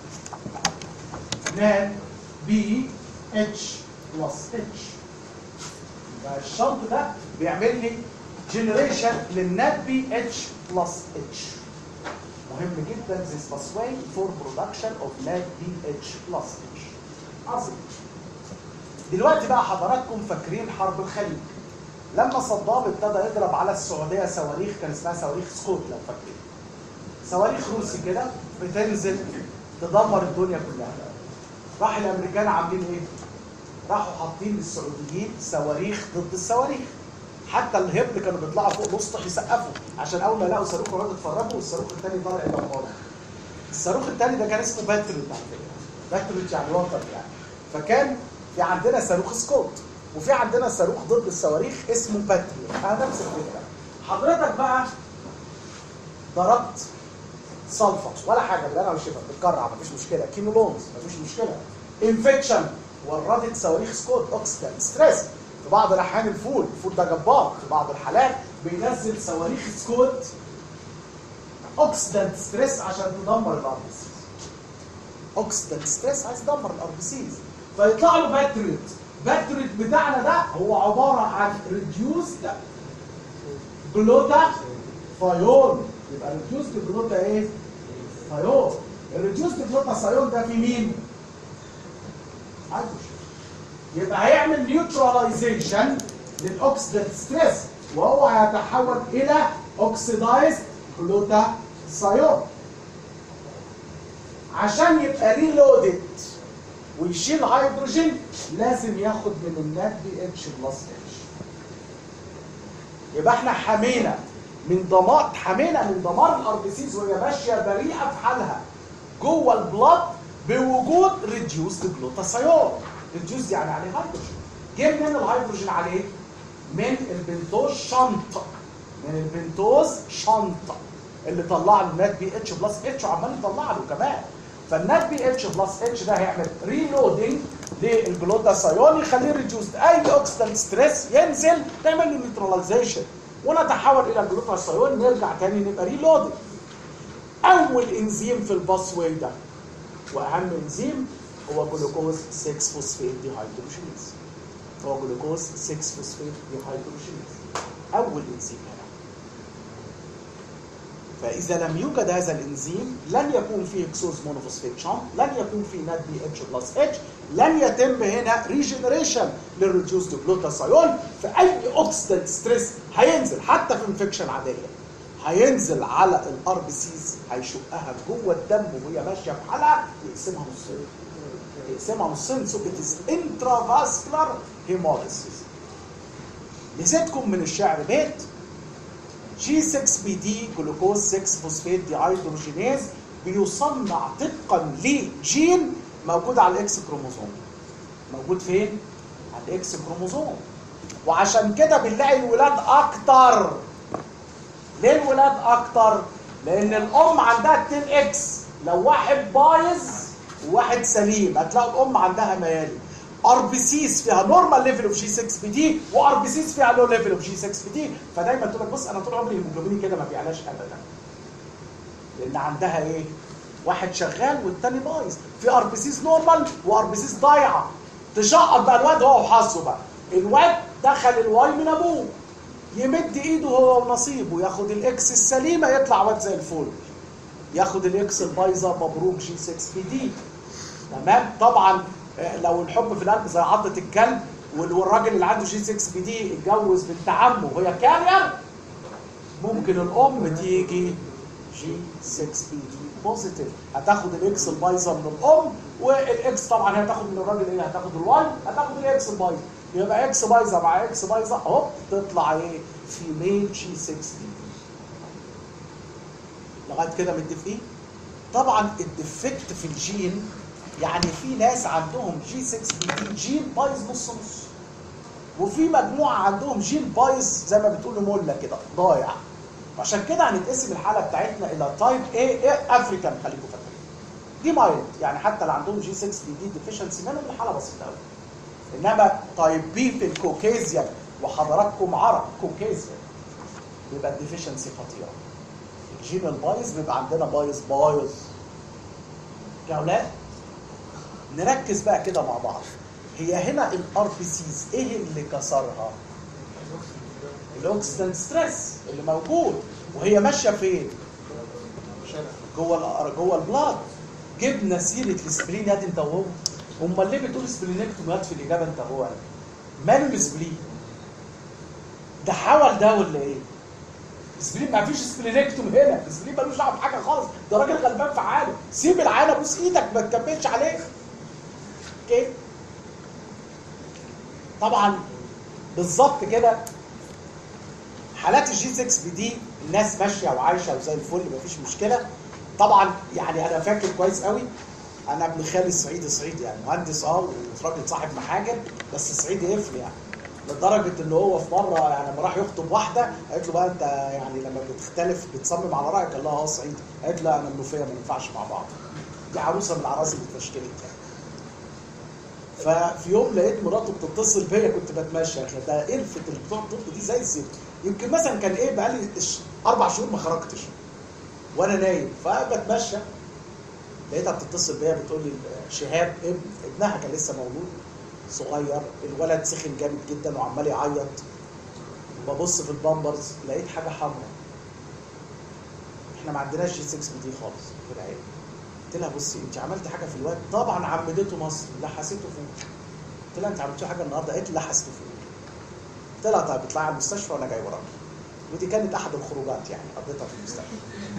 نان بي اتش بلس اتش يبقى الشنط ده بيعمل لي جنريشن للنات بي اتش بلس اتش مهم جدا this pathway for production of NADPH plus H عظيم دلوقتي بقى حضراتكم فاكرين حرب الخليج لما صدام ابتدى يضرب على السعوديه صواريخ كان اسمها صواريخ سكوت لو فاكرين صواريخ روسي كده بتنزل تدمر الدنيا كلها راح الامريكان عاملين ايه؟ راحوا حاطين للسعوديين صواريخ ضد الصواريخ حتى الهبل كانوا بيطلعوا فوق الاسطح يسقفوا عشان اول ما يلاقوا صاروخ يقعدوا يتفرجوا والصاروخ الثاني طالع يدمره الصاروخ الثاني ده كان اسمه باتريوت على فكره باتريوت يعني وطن يعني فكان في عندنا صاروخ سكوت وفي عندنا صاروخ ضد الصواريخ اسمه باتريوت انا نفس الفكره حضرتك بقى ضربت صلفه ولا حاجه بالله مش بتكرع مفيش مشكله كيمولونز مفيش مشكله انفكشن وردت صواريخ سكوت اوكسيدنت ستريس في بعض الاحيان الفول الفول ده جبار في بعض الحالات بينزل صواريخ سكوت اوكسيدنت ستريس عشان تدمر الار بي سيز اوكسيدنت ستريس عايز يدمر الار بي سيز فيطلع له باتريت باتريت بتاعنا ده هو عباره عن ريديوسد جلوتا فايول يبقى ريديوسد جلوتا ايه؟ فايول الريديوسد جلوتا فايول ده في مين؟ هيدروجين يبقى هيعمل نيوتراليزيشن للاوكسيدنت ستريس وهو هيتحول الى اوكسيدايز جلوتاثيون عشان يبقى ريلودد ويشيل هيدروجين لازم ياخد من النات بي اتش بلس اتش يبقى احنا حمينا من دمار حمينا من دمار الار بي سيز وهي ماشيه بريئه في حالها جوه البلاد بوجود ريديوسد جلوتاثيون ريديوس يعني عليه هيدروجين جه منين الهيدروجين عليه؟ من البنتوز شنطه من البنتوز شنطه اللي طلع له النات بي اتش بلس اتش وعمال يطلع له كمان فالنات بي اتش بلس اتش ده هيعمل ريلودنج للجلوتاثيون يخليه ريديوسد اي اوكسيدنت ستريس ينزل نعمل له نيوتراليزيشن ونتحول الى الجلوتاثيون نرجع تاني نبقى ريلودنج اول انزيم في الباس واي ده واهم انزيم هو جلوكوز 6 فوسفيت ديهيدروجينيز هو جلوكوز 6 فوسفيت ديهيدروجينيز اول انزيم هنا فاذا لم يوجد هذا الانزيم لن يكون فيه اكسوز مونوفوسفيت شنط لن يكون فيه نات بي اتش بلس اتش لن يتم هنا ريجنريشن للريديوسد جلوتاثيون في اي اوكسيدنت ستريس هينزل حتى في انفكشن عاديه هينزل على الار بي سيز هيشقها جوه الدم وهي ماشيه في حلقه يقسمها نصين يقسمها نصين سو ات از انترافاسكولار هيموليسيس نسيتكم من الشعر بيت جي 6 بي دي جلوكوز 6 فوسفات دي هيدروجينيز بيصنع طبقا لجين موجود على الاكس كروموزوم موجود فين؟ على الاكس كروموزوم وعشان كده بنلاقي الولاد اكتر ليه الولاد اكتر؟ لان الام عندها 2 اكس لو واحد بايظ وواحد سليم هتلاقوا الام عندها ميالي ار بي سيز فيها نورمال ليفل اوف جي 6 بي دي وار بي سيز فيها لو ليفل اوف جي 6 بي دي فدايما تقول لك بص انا طول عمري الهيموجلوبين كده ما بيعلاش ابدا لان عندها ايه؟ واحد شغال والتاني بايظ في ار بي سيز نورمال وار بي سيز ضايعه تشقط بقى الواد هو وحظه بقى الواد دخل الواي من ابوه يمد ايده هو ونصيبه ياخد الاكس السليمه يطلع واد زي الفل ياخد الاكس البايظه مبروك جي 6 بي دي تمام طبعا آه، لو الحب في القلب زي عضه الكلب وال- والراجل اللي عنده جي 6 بي دي اتجوز بنت عمه وهي كارير ممكن الام تيجي جي 6 بي دي بوزيتيف هتاخد الاكس البايظه من الام والاكس طبعا هي هتاخد من الراجل ايه هتاخد الواي هتاخد الاكس البايظه يبقى اكس بايظه مع اكس بايظه هوب تطلع ايه فيميل جي 6 بي دي لغايه كده متفقين طبعا الديفكت في الجين يعني في ناس عندهم جي 6 بي دي جين بايظ نص نص وفي مجموعه عندهم جين بايظ زي ما بتقول مولا كده ضايع عشان كده هنتقسم الحاله بتاعتنا الى تايب اي ايه افريكان خليكم فاكرين دي مايلد يعني حتى اللي عندهم جي 6 بي دي ديفيشنسي منهم الحاله بسيطه قوي انما تايب بي في الكوكيزيان وحضراتكم عرب كوكيزيان بيبقى الديفيشنسي خطيره الجين البايظ بيبقى عندنا بايظ بايظ يا اولاد نركز بقى كده مع بعض هي هنا الار بي سيز ايه اللي كسرها الاوكسيدنت ستريس اللي موجود وهي ماشيه فين جوه ال- جوه البلاد جبنا سيره السبلين يا دي انت وهو امال ليه بتقول سبلينكتوميات في الاجابه انت وهو ماله السبلين ده حول ده ولا ايه السبلين ما فيش سبلينكتوم هنا السبلين ملوش دعوه بحاجه خالص ده راجل غلبان في حاله سيب العينه بوس ايدك ما تكملش عليه اوكي طبعا بالظبط كده حالات الجي 6 بي دي الناس ماشيه وعايشه وزي الفل مفيش مشكله طبعا يعني انا فاكر كويس قوي انا ابن خالي الصعيدي صعيدي يعني مهندس اه وراجل صاحب محاجر بس صعيدي قفل يعني لدرجه ان هو في مره يعني لما راح يخطب واحده قالت له بقى انت يعني لما بتختلف بتصمم على رايك قال لها اه صعيدي قالت له انا منوفيه ما ينفعش مع بعض دي عروسه من العرايس اللي اتفشكلت يعني ففي يوم لقيت مراته بتتصل بيا كنت بتمشى قالت لي ده قرفه اللي بتوع الطب دي زي الزفت يمكن مثلا كان ايه بقالي ش- اربع شهور ما خرجتش وانا نايم فبتمشى لقيتها بتتصل بيا بتقول لي شهاب ابن ابنها كان لسه مولود صغير الولد سخن جامد جدا وعمال يعيط ببص في البامبرز لقيت حاجه حمراء احنا ما عندناش جي 6 بي دي خالص في العيله قلت لها بصي انت عملتي حاجه في الواد طبعا عمدته مصر لحسته فوق قلت لها انت عملتي حاجه النهارده قالت لي لحسته فوق قلت لها طيب اطلعي على المستشفى وانا جاي وراكي ودي كانت احد الخروجات يعني قضيتها في المستشفى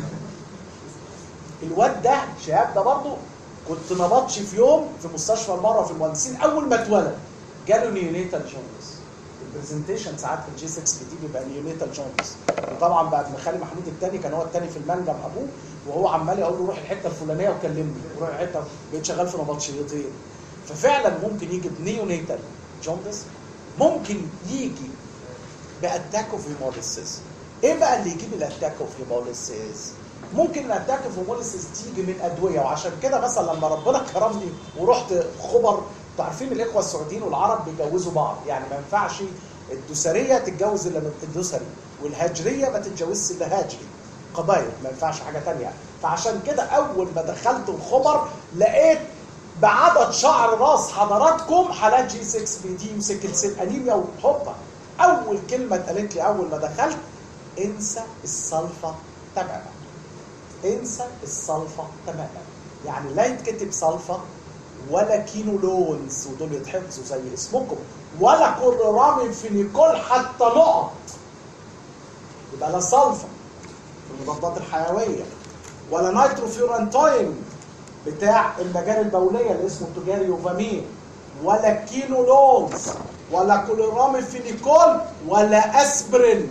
الواد ده شهاب ده برضه كنت نبطش في يوم في مستشفى المرة في المهندسين اول ما اتولد جاله نيونيتال جوندس البرزنتيشن ساعات في الجي 6 بي دي بيبقى نيونيتال جوندس وطبعا بعد ما خالي محمود الثاني كان هو الثاني في المنجم ابوه وهو عمال يقول له روح الحته الفلانيه وكلمني روح الحته بقيت شغال في نبطشيتين ففعلا ممكن يجي بنيونيتال جوندس ممكن يجي باتاك اوف هيموليسيس ايه بقى اللي يجيب الاتاك اوف هيموليسيس ممكن الاتاك اوف هيموليسيس تيجي من ادويه وعشان كده مثلا لما ربنا كرمني ورحت خبر انتوا عارفين الاخوه السعوديين والعرب بيجوزوا بعض يعني ما ينفعش الدوسريه تتجوز الا الدوسري والهاجريه ما تتجوزش الا هاجري قبائل ما ينفعش حاجه تانية فعشان كده اول ما دخلت الخبر لقيت بعدد شعر راس حضراتكم حالات جي 6 بي دي وسكل سيل انيميا وحبه اول كلمه اتقالت لي اول ما دخلت انسى الصلفه تماما انسى الصلفه تماما يعني لا يتكتب صلفه ولا كينولونز ودول يتحفظوا زي اسمكم ولا كلورامين فينيكول حتى نقط يبقى لا صلفه في المضادات الحيويه ولا نيتروفيورانتاين بتاع المجال البوليه اللي اسمه التجاري يوفامين ولا كينولونز ولا كلورامين فينيكول ولا اسبرين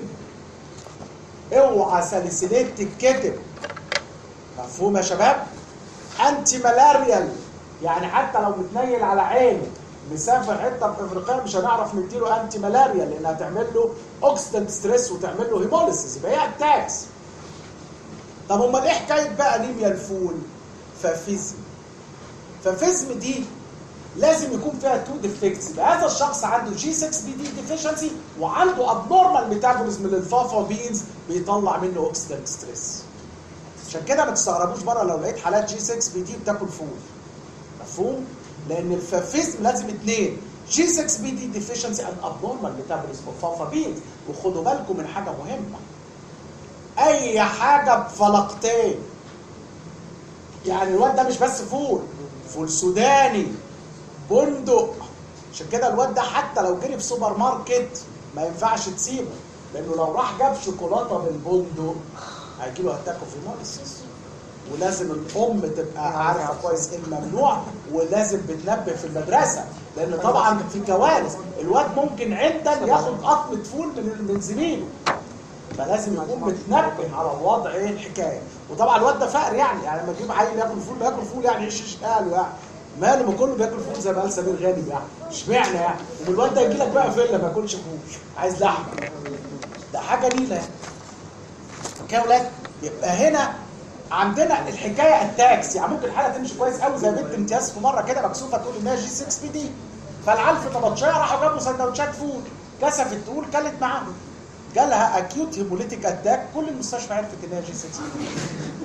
اوعى ساليسيليت تتكتب مفهوم يا شباب انتي ملاريال يعني حتى لو متنيل على عينه مسافر حته في افريقيا مش هنعرف نديله انتي ملاريا لان هتعمل له اوكسيدنت ستريس وتعمل له هيموليسيس يبقى هي اتاكس طب امال ايه حكايه بقى انيميا الفول فافيزم فافيزم دي لازم يكون فيها تو ديفكتس يبقى هذا الشخص عنده جي 6 بي دي ديفيشنسي وعنده ابنورمال ميتابوليزم للفافا بينز بيطلع منه اوكسيدنت ستريس عشان كده ما تستغربوش بره لو لقيت حالات جي 6 بي دي بتاكل فول مفهوم؟ لان الفافيزم لازم اثنين جي 6 بي دي ديفيشنسي ان ابنورمال ميتابوليزم فافا بينز وخدوا بالكم من حاجه مهمه اي حاجه بفلقتين يعني الواد ده مش بس فول فول سوداني بندق عشان كده الواد ده حتى لو جري في سوبر ماركت ما ينفعش تسيبه لانه لو راح جاب شوكولاته بالبندق هيجي له اتاك في موليسيس ولازم الام تبقى عارفه كويس ايه الممنوع ولازم بتنبه في المدرسه لان طبعا في كوارث الواد ممكن عدا ياخد قطمه فول من من زميله فلازم يكون متنبه على الوضع ايه الحكايه وطبعا الواد ده فقر يعني يعني لما تجيب عيل ياكل فول ياكل فول يعني ايش ايش قاله يعني ماله ما كله بياكل فول زي ما قال سمير غانم يعني اشمعنى يعني والواد ده يجي لك بقى فيلا ما ياكلش فول عايز لحمه ده حاجه نيله يعني اوكي يا ولاد يبقى هنا عندنا الحكايه التاكس يعني ممكن الحاله تمشي كويس قوي زي بنت امتياز في مره كده مكسوفه تقول انها جي 6 بي دي فالعيال في طبطشيه راحوا جابوا سندوتشات فول كسفت تقول كلت معاهم جالها اكيوت هيموليتيك اتاك كل المستشفى عرفت انها جي 6 بي دي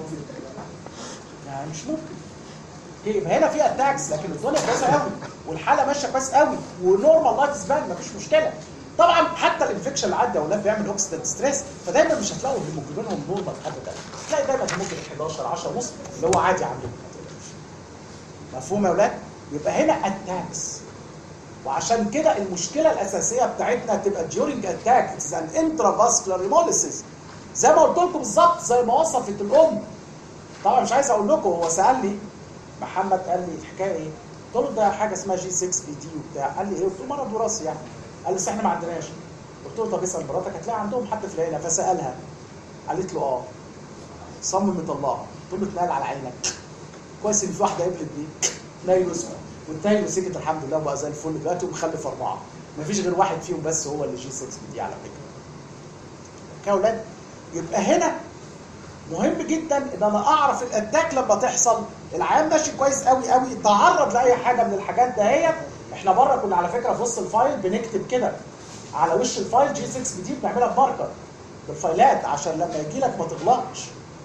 يعني مش ممكن اوكي يبقى هنا في اتاكس لكن الدنيا كويسه قوي والحاله ماشيه كويس قوي ونورمال لايف سبان مفيش مشكله طبعا حتى الانفكشن اللي عدى اولاد بيعمل اوكسيدنت ستريس فدايما مش هتلاقوا هيموجلوبينهم نورمال حد تاني تلاقي دايما هيموجلوبين 11 10 ونص اللي هو عادي عندهم مفهوم يا اولاد يبقى هنا اتاكس وعشان كده المشكله الاساسيه بتاعتنا تبقى ديورنج اتاك اتس ان انترافاسكولار هيموليسيس زي ما قلت لكم بالظبط زي ما وصفت الام طبعا مش عايز اقول لكم هو سالني محمد قال لي الحكايه ايه؟ قلت له ده حاجه اسمها جي 6 بي دي وبتاع قال لي ايه؟ قلت له مرض وراثي يعني قال لي بس احنا ما عندناش قلت له طب اسال مراتك هتلاقي عندهم حد في العيله فسالها قالت له اه صمم يطلعها قلت له اتنقل على عينك كويس ان في واحده قبلت بيه نايل واسمه والتاني وسكت الحمد لله وبقى زي الفل دلوقتي ومخلف اربعه مفيش غير واحد فيهم بس هو اللي جي 6 بي دي على فكره يا اولاد يبقى هنا مهم جدا ان انا اعرف الاتاك لما تحصل العيان ماشي كويس قوي قوي تعرض لاي حاجه من الحاجات دهيت احنا بره كنا على فكره في وسط الفايل بنكتب كده على وش الفايل جي 6 بي دي بنعملها بماركر بالفايلات عشان لما يجي لك ما تغلطش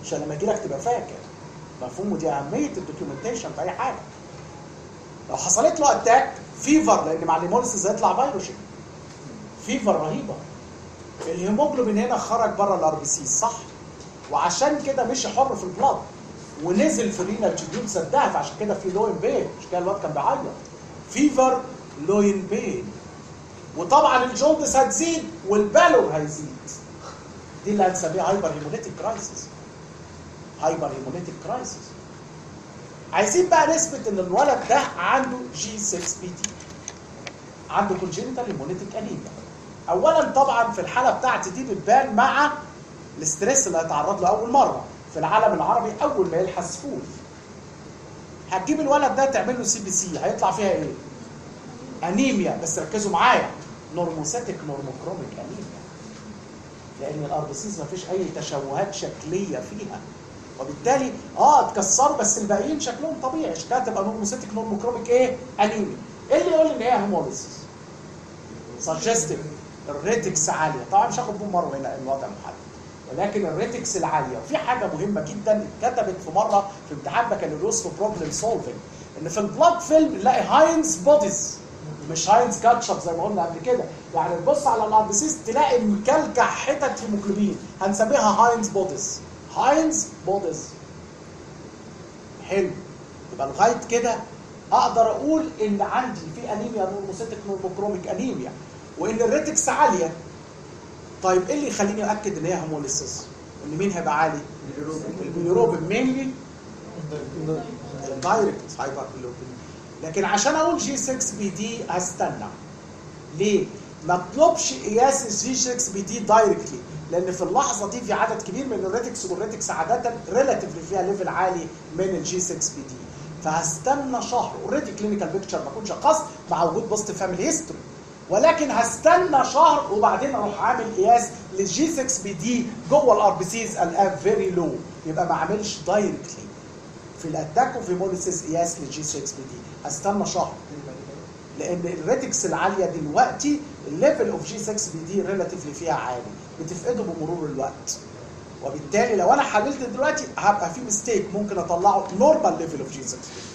عشان لما يجي لك تبقى فاكر مفهوم ودي اهميه الدوكيومنتيشن في اي حاجه لو حصلت له اتاك فيفر لان مع الهيموليسيس هيطلع فيروشن فيفر رهيبه الهيموجلوبين هنا خرج بره الار بي سي صح وعشان كده مشي حر في البلاد ونزل في الرينال تيوبيول سدها فعشان كده في لوين بين مش كده الواد كان بيعيط فيفر لوين بين وطبعا الجوندس هتزيد والبالور هيزيد دي اللي هنسميها هايبر هيموليتيك كرايسيس هايبر هيموليتيك كرايسيس عايزين بقى نثبت ان الولد ده عنده جي 6 بي دي عنده كونجينيتال هيموليتيك انيميا اولا طبعا في الحاله بتاعتي دي بتبان مع الاستريس اللي هيتعرض له اول مره في العالم العربي اول ما يلحس فول هتجيب الولد ده تعمل له سي بي سي هيطلع فيها ايه؟ انيميا بس ركزوا معايا نورموسيتك نورموكروميك انيميا لان الاربسيس ما فيش اي تشوهات شكليه فيها وبالتالي اه اتكسروا بس الباقيين شكلهم طبيعي شكلها تبقى نورموسيتك نورموكروميك ايه؟ انيميا ايه اللي يقول لي ان هي هيموليسيس؟ سجستيف الريتكس عاليه طبعا مش هاخد بوم مره هنا الوضع محدد ولكن الريتكس العاليه وفي حاجه مهمه جدا اتكتبت في مره في امتحان بكالوريوس في بروبلم سولفنج ان في البلاد فيلم نلاقي هاينز بوديز مش هاينز كاتشب زي ما قلنا قبل كده يعني تبص على الاربسيس تلاقي مكلكع حتت هيموجلوبين هنسميها هاينز بوديز هاينز بوديز حلو يبقى لغايه كده اقدر اقول ان عندي في انيميا نورموسيتك نورموكروميك انيميا وان الريتكس عاليه طيب ايه اللي يخليني اكد ان هي هيموليسيس؟ ان مين هيبقى عالي؟ البيليروبين مينلي الدايركت هايبر بيليروبين لكن عشان اقول جي 6 بي دي هستنى ليه؟ ما اطلبش قياس الجي 6 بي دي دايركتلي لان في اللحظه دي في عدد كبير من الريتكس والريتكس عاده ريلاتيفلي فيها ليفل عالي من الجي 6 بي دي فهستنى شهر اوريدي كلينيكال بيكتشر ما اكونش شخصت مع وجود بوست فاميلي هيستوري ولكن هستنى شهر وبعدين اروح عامل قياس للجي 6 بي دي جوه الار بي سيز الان فيري لو يبقى ما اعملش دايركتلي في الاتاك وفي موليسيس قياس للجي 6 بي دي استنى شهر لان الريتكس العاليه دلوقتي الليفل اوف جي 6 بي دي ريلاتيفلي فيها عالي بتفقده بمرور الوقت وبالتالي لو انا حللت دلوقتي هبقى في ميستيك ممكن اطلعه نورمال ليفل اوف جي 6 بي دي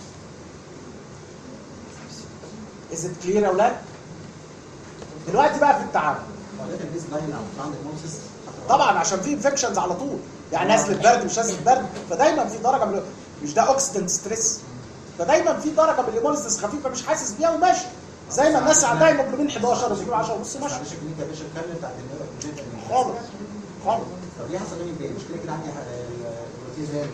Is it clear يا اولاد؟ دلوقتي بقى في التعامل ولكن البيز لاين او عندك مونسس طبعا عشان في انفكشنز على طول يعني نزله برد مش نزله برد فدايما في درجه من مش ده اوكسيدنت ستريس فدايما في درجه من الهيموليسيس خفيفه مش حاسس بيها وماشي زي ما الناس عندها هيموجلوبين 11 وبيجيبوا 10 ونص ماشي معلش كلينيكا يا باشا اتكلم بتاعت النيرو كونجنتال خالص خالص طب ليه حصل لي بيه مش كده كده عندي البروتين زي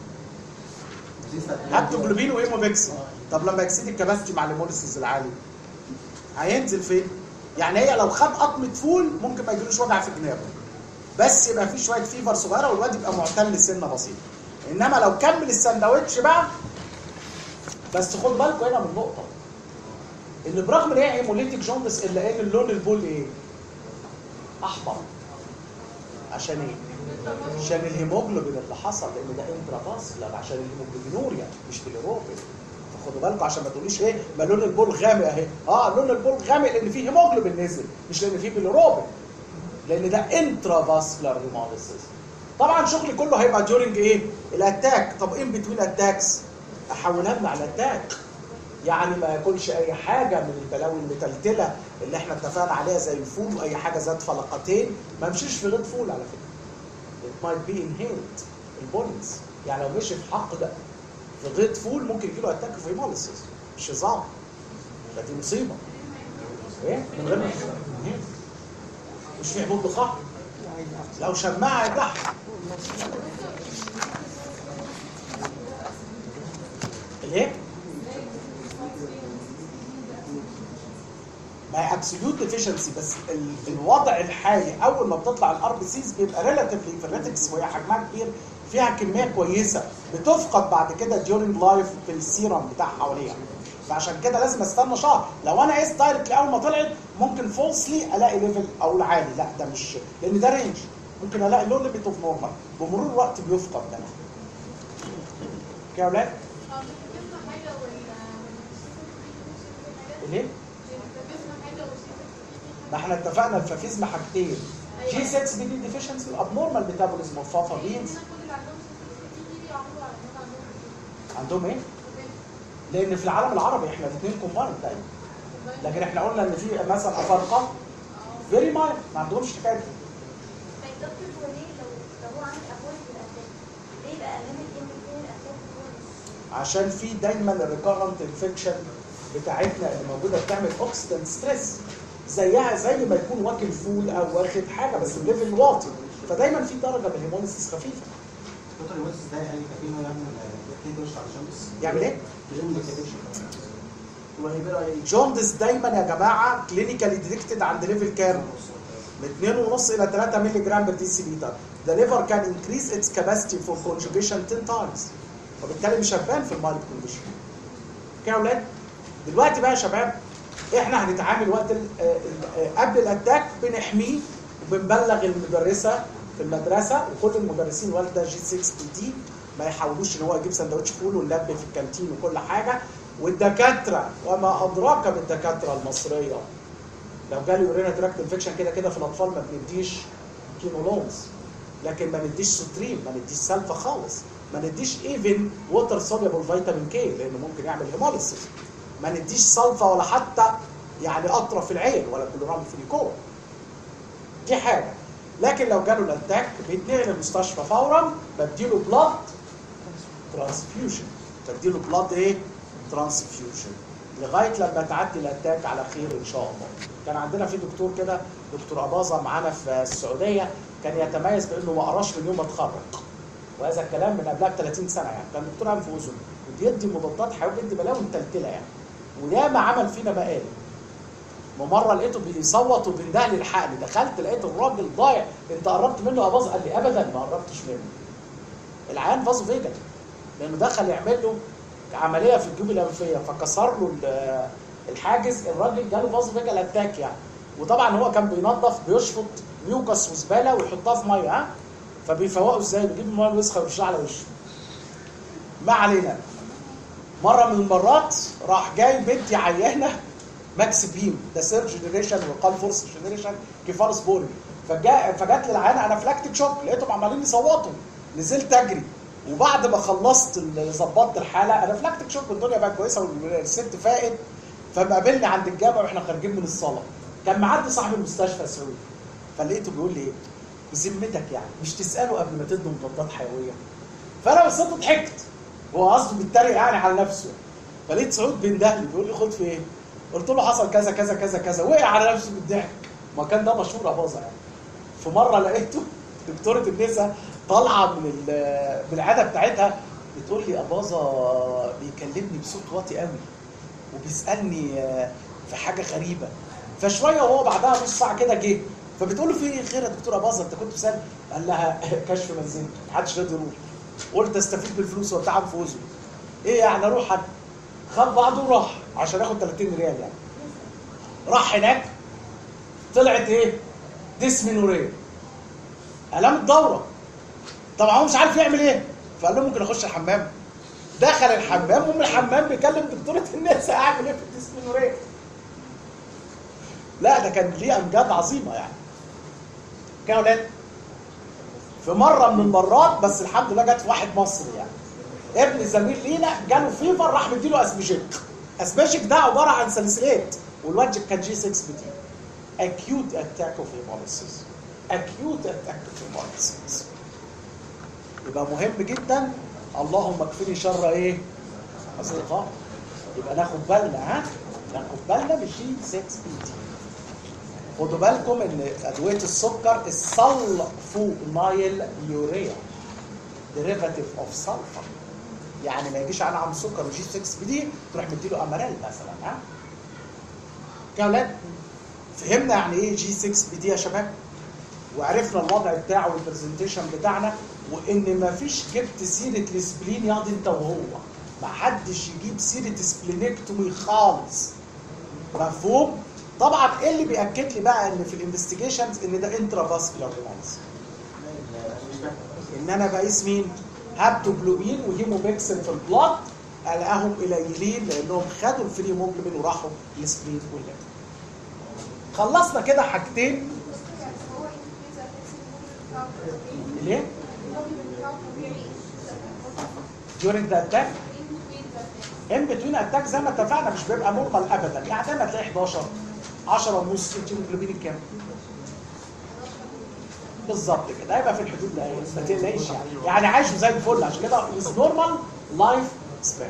ال هابتوجلوبين وهيموبيكس طب لما يكسيد الكباستي مع الهيموليسيس العالي هينزل فين؟ يعني هي لو خد قطمه فول ممكن ما يجيلوش وجع في دماغه بس يبقى في شويه فيفر صغيره والواد يبقى معتل سنه بسيطه انما لو كمل السندوتش بقى بس خد بالكوا هنا من نقطه ان برغم ان هي هيموليتيك جوندس الا ان اللون البول ايه؟ احمر عشان ايه؟ عشان الهيموجلوبين اللي حصل لان ده انترافاسلر عشان الهيموجلوبينوريا مش باليوروبين فخدوا بالكم عشان ما تقوليش ايه ما لون البول غامق اهي اه لون البول غامق لان فيه هيموجلوبين نزل مش لان فيه باليوروبين لان ده انترافاسكولار هيموليسيس طبعا شغلي كله هيبقى ديورنج ايه الاتاك طب ان بتوين اتاكس احولها لنا على الاتاك يعني ما ياكلش اي حاجه من البلاوي المتلتله اللي احنا اتفقنا عليها زي الفول واي حاجه ذات فلقتين ما يمشيش في غير فول على فكره it might be inhaled البولينز يعني لو مشي في حق ده في غيط فول ممكن يجيله اتاك في هيموليسيس مش هزار فدي مصيبه ايه من غير ما إيه؟ مش في حبوب بخار لو شماعه يبلعها الايه؟ ما هي ابسوليوت ديفيشنسي بس ال- الوضع الحالي اول ما بتطلع الار بي سيز بيبقى ريلاتيفلي في الريتكس وهي حجمها كبير فيها كميه كويسه بتفقد بعد كده ديورنج لايف في السيرم بتاع حواليها فعشان كده لازم استنى شهر لو انا قيس دايركت اول ما طلعت ممكن فولسلي الاقي ليفل اقول عالي لا ده مش لان ده رينج ممكن الاقي لو ليميت اوف نورمال بمرور الوقت بيفقد ده كده يا اولاد اه بتفهم حاجه ولا ليه؟ بتفهم حاجه ولا ما احنا اتفقنا الفافيزما حاجتين جي 6 بي دي ديفيشنسي وابنورمال ميتابوليزم اوف فافا بينز عندهم سي دي بيعملوا على ان هم عندهم عندهم ايه؟ لان في العالم العربي احنا الاثنين كومبايند تقريبا لكن احنا قلنا ان في مثلا افارقه فيري مايند ما عندهمش الحكايه دي طيب دكتور هو ليه لو لو هو عامل افويد بالاتاك ليه بقى امام الام بي الاتاك خالص؟ عشان في دايما الريكارنت انفكشن بتاعتنا اللي موجوده بتعمل اوكسيدنت ستريس زيها زي ما يكون واكل فول او واخد حاجه بس الليفل واطي فدايما في درجه من الهيموليسيس خفيفه دكتور الويس ده يعني كفيل انه يعمل اثنين دوش علشان بس يعمل ايه؟ بدون ما يكتبش هو هيبقى ايه؟ جوندس دايما يا جماعه كلينيكالي ديتكتد عند ليفل كام؟ من 2.5 الى 3 مللي جرام بر ديسي لتر. The liver can increase its capacity for conjugation 10 times. فبالتالي مش هتبان في المايلد كونديشن. اوكي يا اولاد؟ دلوقتي بقى يا شباب احنا هنتعامل وقت ال- آه، ال- آه، قبل الاتاك بنحميه وبنبلغ المدرسه في المدرسه وكل المدرسين والده جي 6 بي دي ما يحاولوش ان هو يجيب سندوتش فول ونلبي في الكانتين وكل حاجه والدكاتره وما ادراك بالدكاتره المصريه لو جالي يورينا تراكت انفكشن كده كده في الاطفال ما بنديش كينولونز لكن ما نديش ستريم ما نديش سلفا خالص ما نديش ايفن ووتر سوليبل فيتامين كي لانه ممكن يعمل هيموليسيس ما نديش سلفا ولا حتى يعني قطره في العين ولا كلورام فينيكول دي حاجه لكن لو جاله الاتاك بيتنقل المستشفى فورا بديله بلاد ترانسفيوجن بديله بلاد ايه؟ ترانسفيوجن لغايه لما تعدي الاتاك على خير ان شاء الله. كان عندنا في دكتور كده دكتور اباظه معانا في السعوديه كان يتميز بانه ما قراش من يوم ما اتخرج. وهذا الكلام من قبلها ب 30 سنه يعني كان دكتور انف واذن وبيدي مضادات حيويه بيدي بلاوي متلتله يعني. وياما عمل فينا مقالب. ومره لقيته بيصوت وبيندهلي الحقني دخلت لقيت الراجل ضايع انت قربت منه يا باظ قال لي ابدا ما قربتش منه. العيان فازو فيجن لانه دخل يعمل له عمليه في الجيوب الانفيه فكسر له ال- الحاجز الراجل جاله فازو فيجن اتاك يعني وطبعا هو كان بينظف بيشفط ميوكس وزباله ويحطها في ميه ها فبيفوقه ازاي بيجيب الميه الوسخه ويرشها على وشه ما علينا مره من المرات راح جاي مدي عيانه ماكس بيم ده سير جنريشن وقال فورس جنريشن كيفارس بولي فجاء فجات لي العيانه انافلاكتيك شوك لقيتهم عمالين يصوتوا نزلت اجري وبعد ما خلصت ال- ظبطت الحاله انافلاكتيك شوك والدنيا بقت كويسه والست فائت فمقابلني عند الجامع واحنا خارجين من الصلاه كان معدي صاحب المستشفى السعودي فلقيته بيقول لي ايه بذمتك يعني مش تساله قبل ما تدوا مضادات حيويه فانا بصيت ضحكت هو قصده بيتريق يعني على نفسه فلقيت سعود بيندهلي بيقول لي خد في ايه؟ قلت له حصل كذا كذا كذا كذا وقع على نفسه بالضحك ما كان ده مشهور اباظه يعني في مره لقيته دكتوره النساء طالعه من ال- من العاده بتاعتها بتقول لي اباظه بيكلمني بصوت واطي قوي وبيسالني آه، في حاجه غريبه فشويه وهو بعدها نص ساعه كده جه فبتقول له في ايه خير يا دكتور اباظه انت كنت بتسال قال لها كشف منزلي محدش راضي يروح قلت استفيد بالفلوس وبتاع فوزه ايه يعني اروح حد خد بعضه وراح عشان ياخد 30 ريال يعني راح هناك طلعت ايه ديسمينوريه الام الدوره طبعا هو مش عارف يعمل ايه فقال له ممكن اخش الحمام دخل الحمام ومن الحمام بيكلم دكتوره النساء اعمل ايه في الديسمينوريه لا ده كان ليه امجاد عظيمه يعني كده يا ولاد في مره من المرات بس الحمد لله جت في واحد مصري يعني ابن زميل لينا جاله فيفر راح مديله اسبيجيك اسبيجيك ده عباره عن سلسلات والواد كان جي 6 بدي acute attack of hemolysis acute attack of hemolysis يبقى مهم جدا اللهم اكفني شر ايه اصدقاء يبقى ناخد بالنا ها ناخد بالنا من جي 6 بي دي خدوا بالكم ان ادويه السكر السلفونايل يوريا ديريفاتيف اوف سلفر يعني ما يجيش على عم سكر وجي 6 بي دي تروح مديله اماريل مثلا ها كده يا ولاد فهمنا يعني ايه جي 6 بي دي يا شباب وعرفنا الوضع بتاعه والبرزنتيشن بتاعنا وان ما فيش جبت سيره السبلين ياض انت وهو ما حدش يجيب سيره سبلينكتومي خالص مفهوم طبعا ايه اللي بياكد لي بقى ان في الانفستيجيشنز ان ده انترا فاسكولار ريمونس ان انا بقيس مين هابتوجلوبين وهيموبيكسل في البلاد الاقيهم قليلين لانهم خدوا الفري هيموجلوبين وراحوا للسبلين والليفر خلصنا كده حاجتين هو increase affects the movement بتاعه طبيعي. ليه؟ الهيموجلوبين بتاعه طبيعي during the attack ان بتوين اتاك زي ما اتفقنا مش بيبقى نورمال ابدا يعني دايما تلاقي 11 10 ونص انت هيموجلوبين كام؟ بالظبط كده هيبقى في الحدود ده ما تقلقيش يعني يعني عايش زي الفل عشان كده از نورمال لايف سبان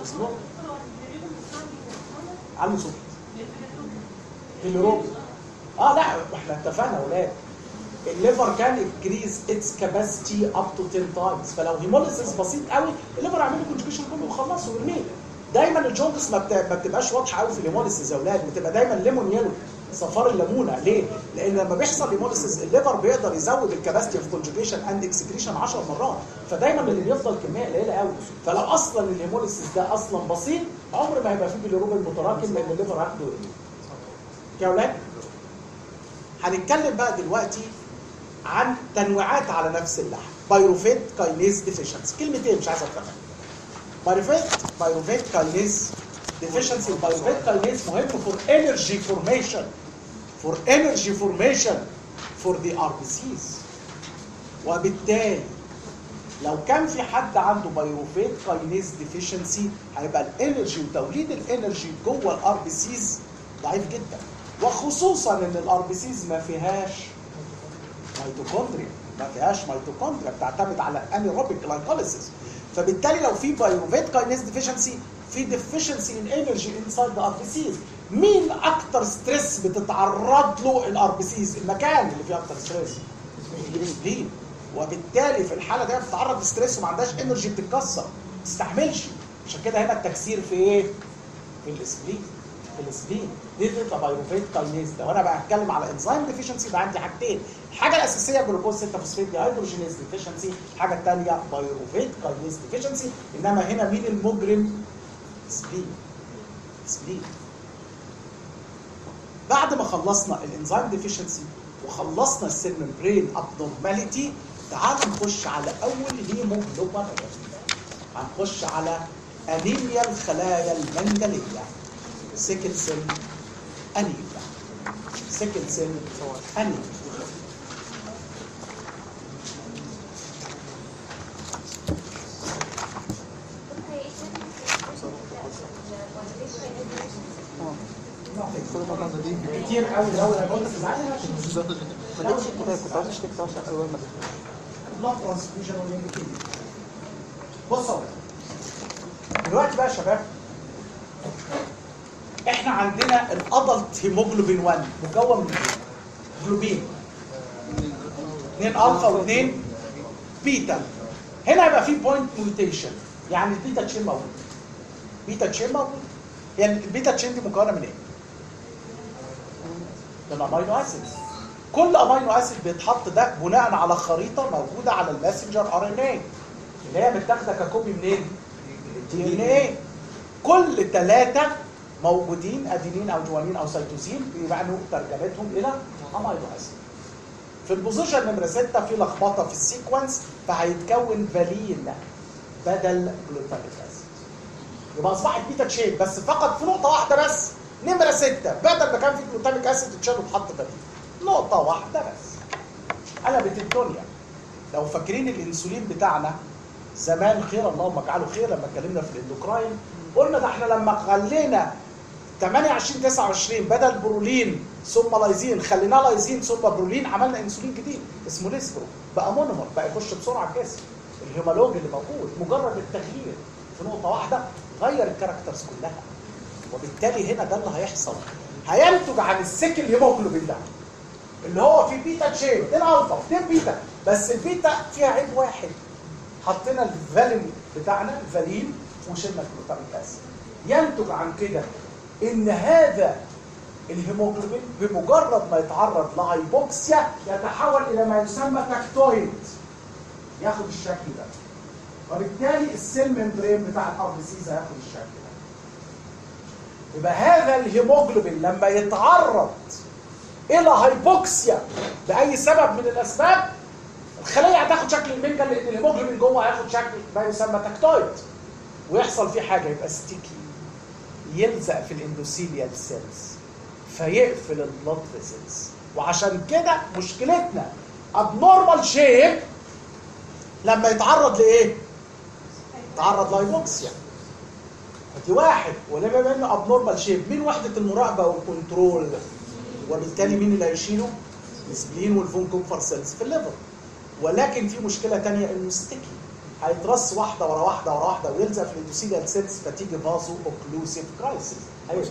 علي صوتك الروبي اه لا احنا اتفقنا يا ولاد الليفر كان انكريز اتس كاباسيتي اب تو 10 تايمز فلو هيموليسيس بسيط قوي الليفر يعمل له كونجكشن كله ويخلصه ويرميه دايما الجوندس ما, بت... ما بتبقاش واضحه قوي في الهيموليسيس يا اولاد بتبقى دايما ليمون يلو صفار الليمونه ليه؟ لان لما بيحصل هيموليسيس الليفر بيقدر يزود الكاباسيتي اوف كونجكشن اند اكسكريشن 10 مرات فدايما اللي بيفضل كميه قليله قوي فلو اصلا الهيموليسيس ده اصلا بسيط عمر ما هيبقى فيه بالروبين متراكم لان الليفر هياخده ايه؟ يا اولاد هنتكلم بقى دلوقتي عن تنويعات على نفس اللحم بايروفيت كاينيز ديفيشنسي كلمتين مش عايز افهمها بايروفيت بايروفيت كاينيز ديفيشنسي البايروفيت كاينيز مهم فور انرجي فورميشن فور انرجي فورميشن فور ذا ار بي سيز وبالتالي لو كان في حد عنده بايروفيت كاينيز ديفيشنسي هيبقى الانرجي وتوليد الانرجي جوه الار بي سيز ضعيف جدا وخصوصا ان الار بي سيز ما فيهاش ميتوكوندريا ما فيهاش ميتوكوندريا بتعتمد على انيروبيك جلايكوليسيس فبالتالي لو في بايروفيت كاينيز ديفيشنسي في ديفيشنسي ان انرجي انسايد ذا ار بي سيز مين اكتر ستريس بتتعرض له الار بي سيز المكان اللي فيه اكتر ستريس السبلين وبالتالي في الحاله دي بتتعرض لستريس وما عندهاش انرجي بتتكسر ما تستحملش عشان كده هنا التكسير في ايه؟ في السبلين في السبلين دي بتبقى بايروفيت كاينيز لو انا بقى هتكلم على انزيم ديفيشنسي يبقى عندي حاجتين الحاجه الاساسيه جلوكوز 6 فوسفيت دي هيدروجينيز ديفيشنسي الحاجه الثانيه بايروفيت كاينيز ديفيشنسي انما هنا مين المجرم؟ سبلين سبلين بعد ما خلصنا الانزيم ديفيشنسي وخلصنا السيل ممبرين ابنورماليتي تعال نخش على اول هيموجلوبين هنخش على انيميا الخلايا المنجليه سيكل سيل انيميا سيكل سيل انيميا كل مرة أنا دي كتير قوي لو انا قلت في العالم ما جبتش الكتاب كنت عايز اشتري كتاب عشان أول ما بلاد ترانسفيوجن والانجكيشن بصوا دلوقتي بقى يا شباب احنا عندنا الادلت هيموجلوبين 1 مكون من ايه؟ جلوبين 2 الفا و2 بيتا هنا يبقى في بوينت ميوتيشن يعني البيتا تشين موجود بيتا تشين موجود هي البيتا تشين دي مكونه من ايه؟ من امينو اسيدز كل امينو اسيد بيتحط ده بناء على خريطه موجوده على الماسنجر ار ان اي اللي هي متاخده ككوبي منين؟ الدي ان ايه كل ثلاثه موجودين ادينين او جوانين او سيتوسين بيبقوا ترجمتهم الى امينو اسيد في البوزيشن نمره 6 في لخبطه في السيكونس فهيتكون فالين بدل جلوتاميك اسيد يبقى اصبحت بيتا تشين بس فقط في نقطه واحده بس نمره 6 بدل ما كان في جلوتاميك اسيد اتشال واتحط بديل نقطه واحده بس قلبت الدنيا لو فاكرين الانسولين بتاعنا زمان خير اللهم اجعله خير لما اتكلمنا في الاندوكراين قلنا ده احنا لما خلينا 28 29 بدل برولين ثم لايزين خليناه لايزين ثم برولين عملنا انسولين جديد اسمه ليسبرو بقى مونومر بقى يخش بسرعه الجسم الهيمولوج اللي موجود مجرد التغيير في نقطه واحده غير الكاركترز كلها وبالتالي هنا ده اللي هيحصل هينتج عن السكل هيموجلوبين ده اللي هو في بيتا تشين 2 الفا 2 بيتا بس البيتا فيها عيب واحد حطينا الفالين بتاعنا الفالين وشلنا الجلوتاميك اسيد ينتج عن كده ان هذا الهيموجلوبين بمجرد ما يتعرض لهايبوكسيا يتحول الى ما يسمى تاكتويد ياخد الشكل ده وبالتالي السيل ممبرين بتاع الار بي سيز هياخد الشكل ده يبقى هذا الهيموجلوبين لما يتعرض الى هايبوكسيا باي سبب من الاسباب الخليه هتاخد شكل المنجل لان الهيموجلوبين جوه هياخد شكل ما يسمى تاكتويد ويحصل فيه حاجه يبقى ستيكي يلزق في الاندوثيليال سيلز فيقفل البلاد فيسلز وعشان كده مشكلتنا ابنورمال شيب لما يتعرض لايه؟ تعرض لهايبوكسيا دي واحد ولما بما انه ابنورمال شيب مين وحده المراقبه والكنترول وبالتالي مين اللي هيشيله؟ السبلين والفون كومفر سيلز في الليفر ولكن في مشكله تانية انه ستيكي هيترص واحده ورا واحده ورا واحده ويلزق في الاندوثيليال سيلز فتيجي فازو اوكلوسيف كرايسيس ايوه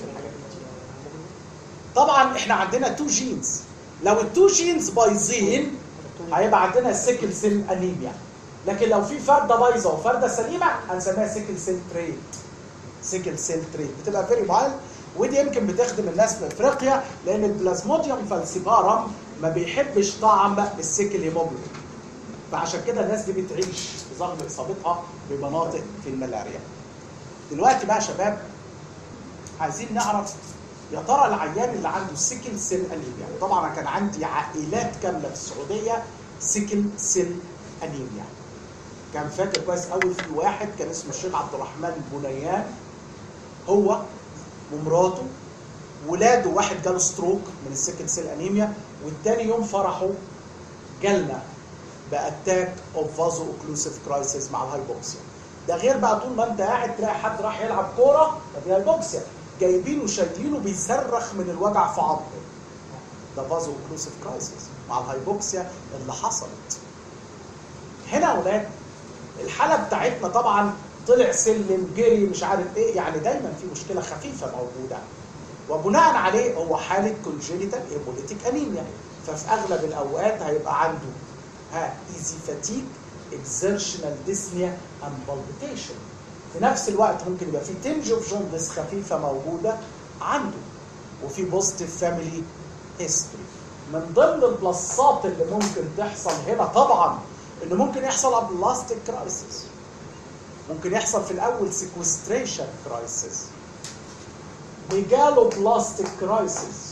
طبعا احنا عندنا تو جينز لو التو جينز بايظين هيبقى عندنا سيكل سيل انيميا لكن لو في فرده بايظه وفرده سليمه هنسميها سيكل سيل تريت سيكل سيل تريت بتبقى فيري مايل ودي يمكن بتخدم الناس في افريقيا لان البلازموديوم فالسيبارم ما بيحبش طعم السيكل هيموجلوبين فعشان كده الناس دي بتعيش رغم اصابتها بمناطق في الملاريا دلوقتي بقى يا شباب عايزين نعرف يا ترى العيان اللي عنده سيكل سيل انيميا وطبعا أنا كان عندي عائلات كامله في السعوديه سيكل سيل انيميا كان فاكر كويس قوي في واحد كان اسمه الشيخ عبد الرحمن بنيان هو ومراته ولاده واحد جاله ستروك من السيكل سيل انيميا والتاني يوم فرحه جالنا باتاك اوف فازو اوكلوسيف كرايسيس مع الهايبوكسيا ده غير بقى طول ما انت قاعد تلاقي حد راح يلعب كوره ففي هايبوكسيا جايبينه شايلينه بيصرخ من الوجع في عظمه ده فازو اوكلوسيف كرايسيس مع الهايبوكسيا اللي حصلت هنا يا اولاد الحاله بتاعتنا طبعا طلع سلم جري مش عارف ايه يعني دايما في مشكله خفيفه موجوده وبناء عليه هو حاله كونجينيتال هيموليتيك انيميا ففي اغلب الاوقات هيبقى عنده ها ايزي فاتيك اكزertional ديسنيا اند بالبيتيشن في نفس الوقت ممكن يبقى في تنج اوف جوندس خفيفه موجوده عنده وفي بوزيتيف فاميلي هيستوري من ضمن البلصات اللي ممكن تحصل هنا طبعا ان ممكن يحصل ابلاستيك كرايسيس ممكن يحصل في الاول سيكوستريشن كرايسيس ميجالو بلاستيك كرايسيس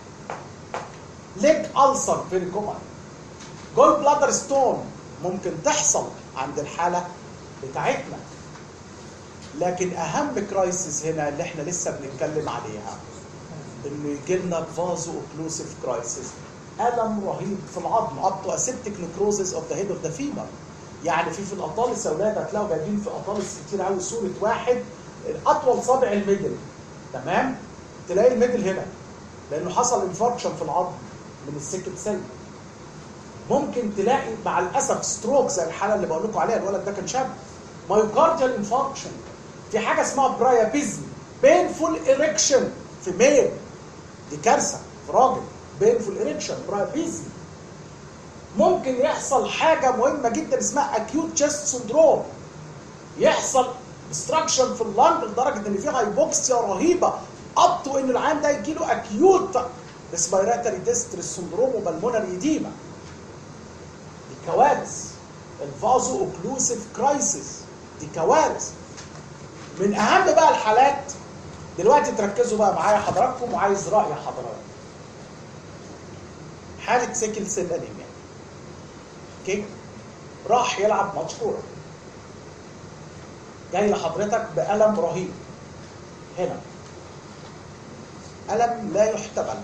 ليج ألسر فيري كومن جول بلادر ستون ممكن تحصل عند الحالة بتاعتنا لكن أهم كرايسيس هنا اللي احنا لسه بنتكلم عليها انه يجي لنا فازو اوكلوسيف كرايسيس الم رهيب في العظم اب تو اسيبتيك نكروزز اوف ذا هيد اوف ذا فيمر يعني في في الاطالس يا اولاد هتلاقوا جايبين في اطالس كتير قوي صوره واحد اطول صابع الميدل تمام تلاقي الميدل هنا لانه حصل انفاركشن في العظم من السكت سيل ممكن تلاقي مع الاسف ستروك زي الحاله اللي بقول لكم عليها الولد ده كان شاب مايوكارديال انفاركشن في حاجه اسمها برايابيزم بينفول اريكشن في ميل دي كارثه في راجل بينفول اريكشن برايابيزم ممكن يحصل حاجه مهمه جدا اسمها اكيوت تشيست سندروم يحصل ديستراكشن في اللنج لدرجه ان في هايبوكسيا رهيبه اب تو ان العيان ده يجي له اكيوت ريسبيراتوري ديستريس سندروم وبلمونري ايديما دي كوارث الفازو اوكلوسيف كرايسيس دي كوارث من اهم بقى الحالات دلوقتي تركزوا بقى معايا حضراتكم وعايز راي حضراتكم حاله سيكل سيل انيميا اوكي راح يلعب ماتش كوره جاي لحضرتك بألم رهيب هنا ألم لا يحتمل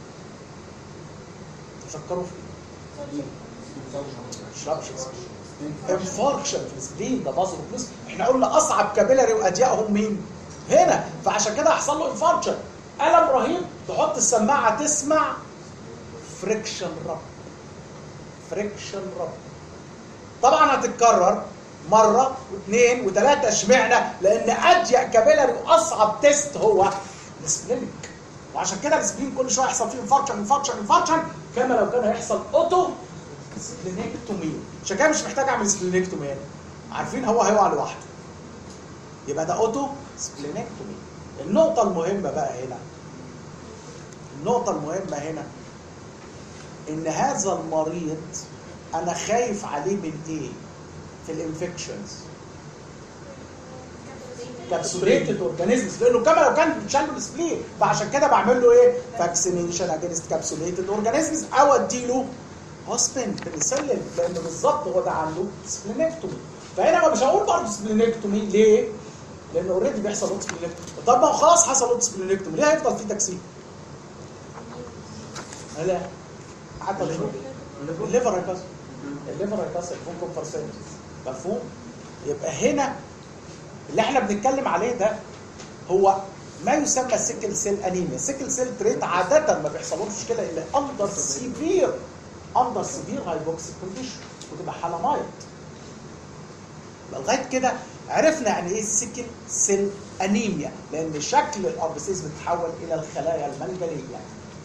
تفكروا في ايه؟ اشربش انفاركشن في السبلين ده بازل بلس احنا قلنا اصعب كابيلاري واديائهم مين؟ هنا فعشان كده هيحصل له انفاركشن الم رهيب تحط السماعه تسمع فريكشن رب فريكشن رب طبعا هتتكرر مره واثنين وثلاثه اشمعنى؟ لان اضيق كابيلاري واصعب تيست هو السبلينك وعشان كده السبلين كل شويه يحصل فيه انفاركشن انفاركشن انفاركشن كما لو كان هيحصل اوتو سبلينكتومي عشان كده مش محتاج اعمل سبلينكتومي هنا عارفين هو هيقع لوحده يبقى ده اوتو سبلينكتومي النقطة المهمة بقى هنا النقطة المهمة هنا إن هذا المريض أنا خايف عليه من إيه؟ في الانفكشنز كابسوليتد اورجانيزمز لانه كما لو كان بتشال له السبلين فعشان كده بعمل له ايه؟ فاكسينيشن اجينست كابسوليتد اورجانيزمز او اديله هوسبن بنسلم لان بالظبط هو ده عنده سبلينكتومي فهنا مش هقول برضه سبلينكتومي ليه؟ لان اوريدي بيحصل لوت سبلينكتومي طب ما هو خلاص حصل لوت سبلينكتومي ليه هيفضل في تكسير؟ لا حتى الليفر هيكسر الليفر هيكسر فوق كونفرسنت مفهوم؟ يبقى هنا اللي احنا بنتكلم عليه ده هو ما يسمى سيكل سيل انيميا سيكل سيل تريت عاده ما بيحصلهمش مشكله الا اندر سيفير اندر سيفير هايبوكسيك كونديشن وتبقى حاله مايلد لغايه كده عرفنا يعني ايه السيكل سيل انيميا لان شكل الاربسيس بتتحول الى الخلايا المنجليه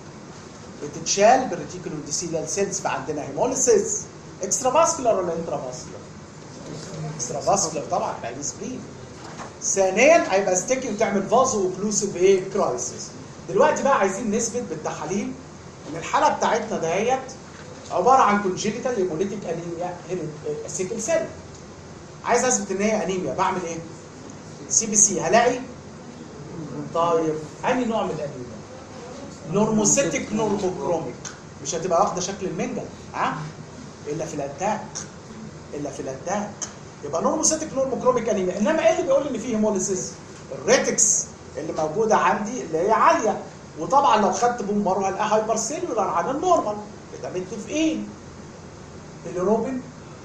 بتتشال بالريتيكولوديسيلال سيلز فعندنا هيموليسيس اكسترا فاسكولار ولا انترا فاسكولار؟ اكسترا فاسكولار طبعا يعني سبرين ثانيا هيبقى ستيكي وتعمل فازو اوكلوسيف ايه كرايسيس دلوقتي بقى عايزين نثبت بالتحاليل ان الحاله بتاعتنا دهيت عباره عن كونجينيتال هيموليتيك انيميا سيكل سيل عايز اثبت ان هي انيميا بعمل ايه؟ سي بي سي هلاقي طيب انهي نوع من الانيميا؟ نورموسيتيك نورموكروميك مش هتبقى واخده شكل المنجل ها؟ الا في الاتاك الا في الاتاك يبقى نورموسيتيك نورموكروميك انيميا انما ايه اللي بيقول لي ان فيه هيموليسيس؟ الريتكس اللي موجوده عندي اللي هي عاليه وطبعا لو خدت بوم مره هلاقيها هايبر سيلولار عن النورمال يبقى متفقين الروبن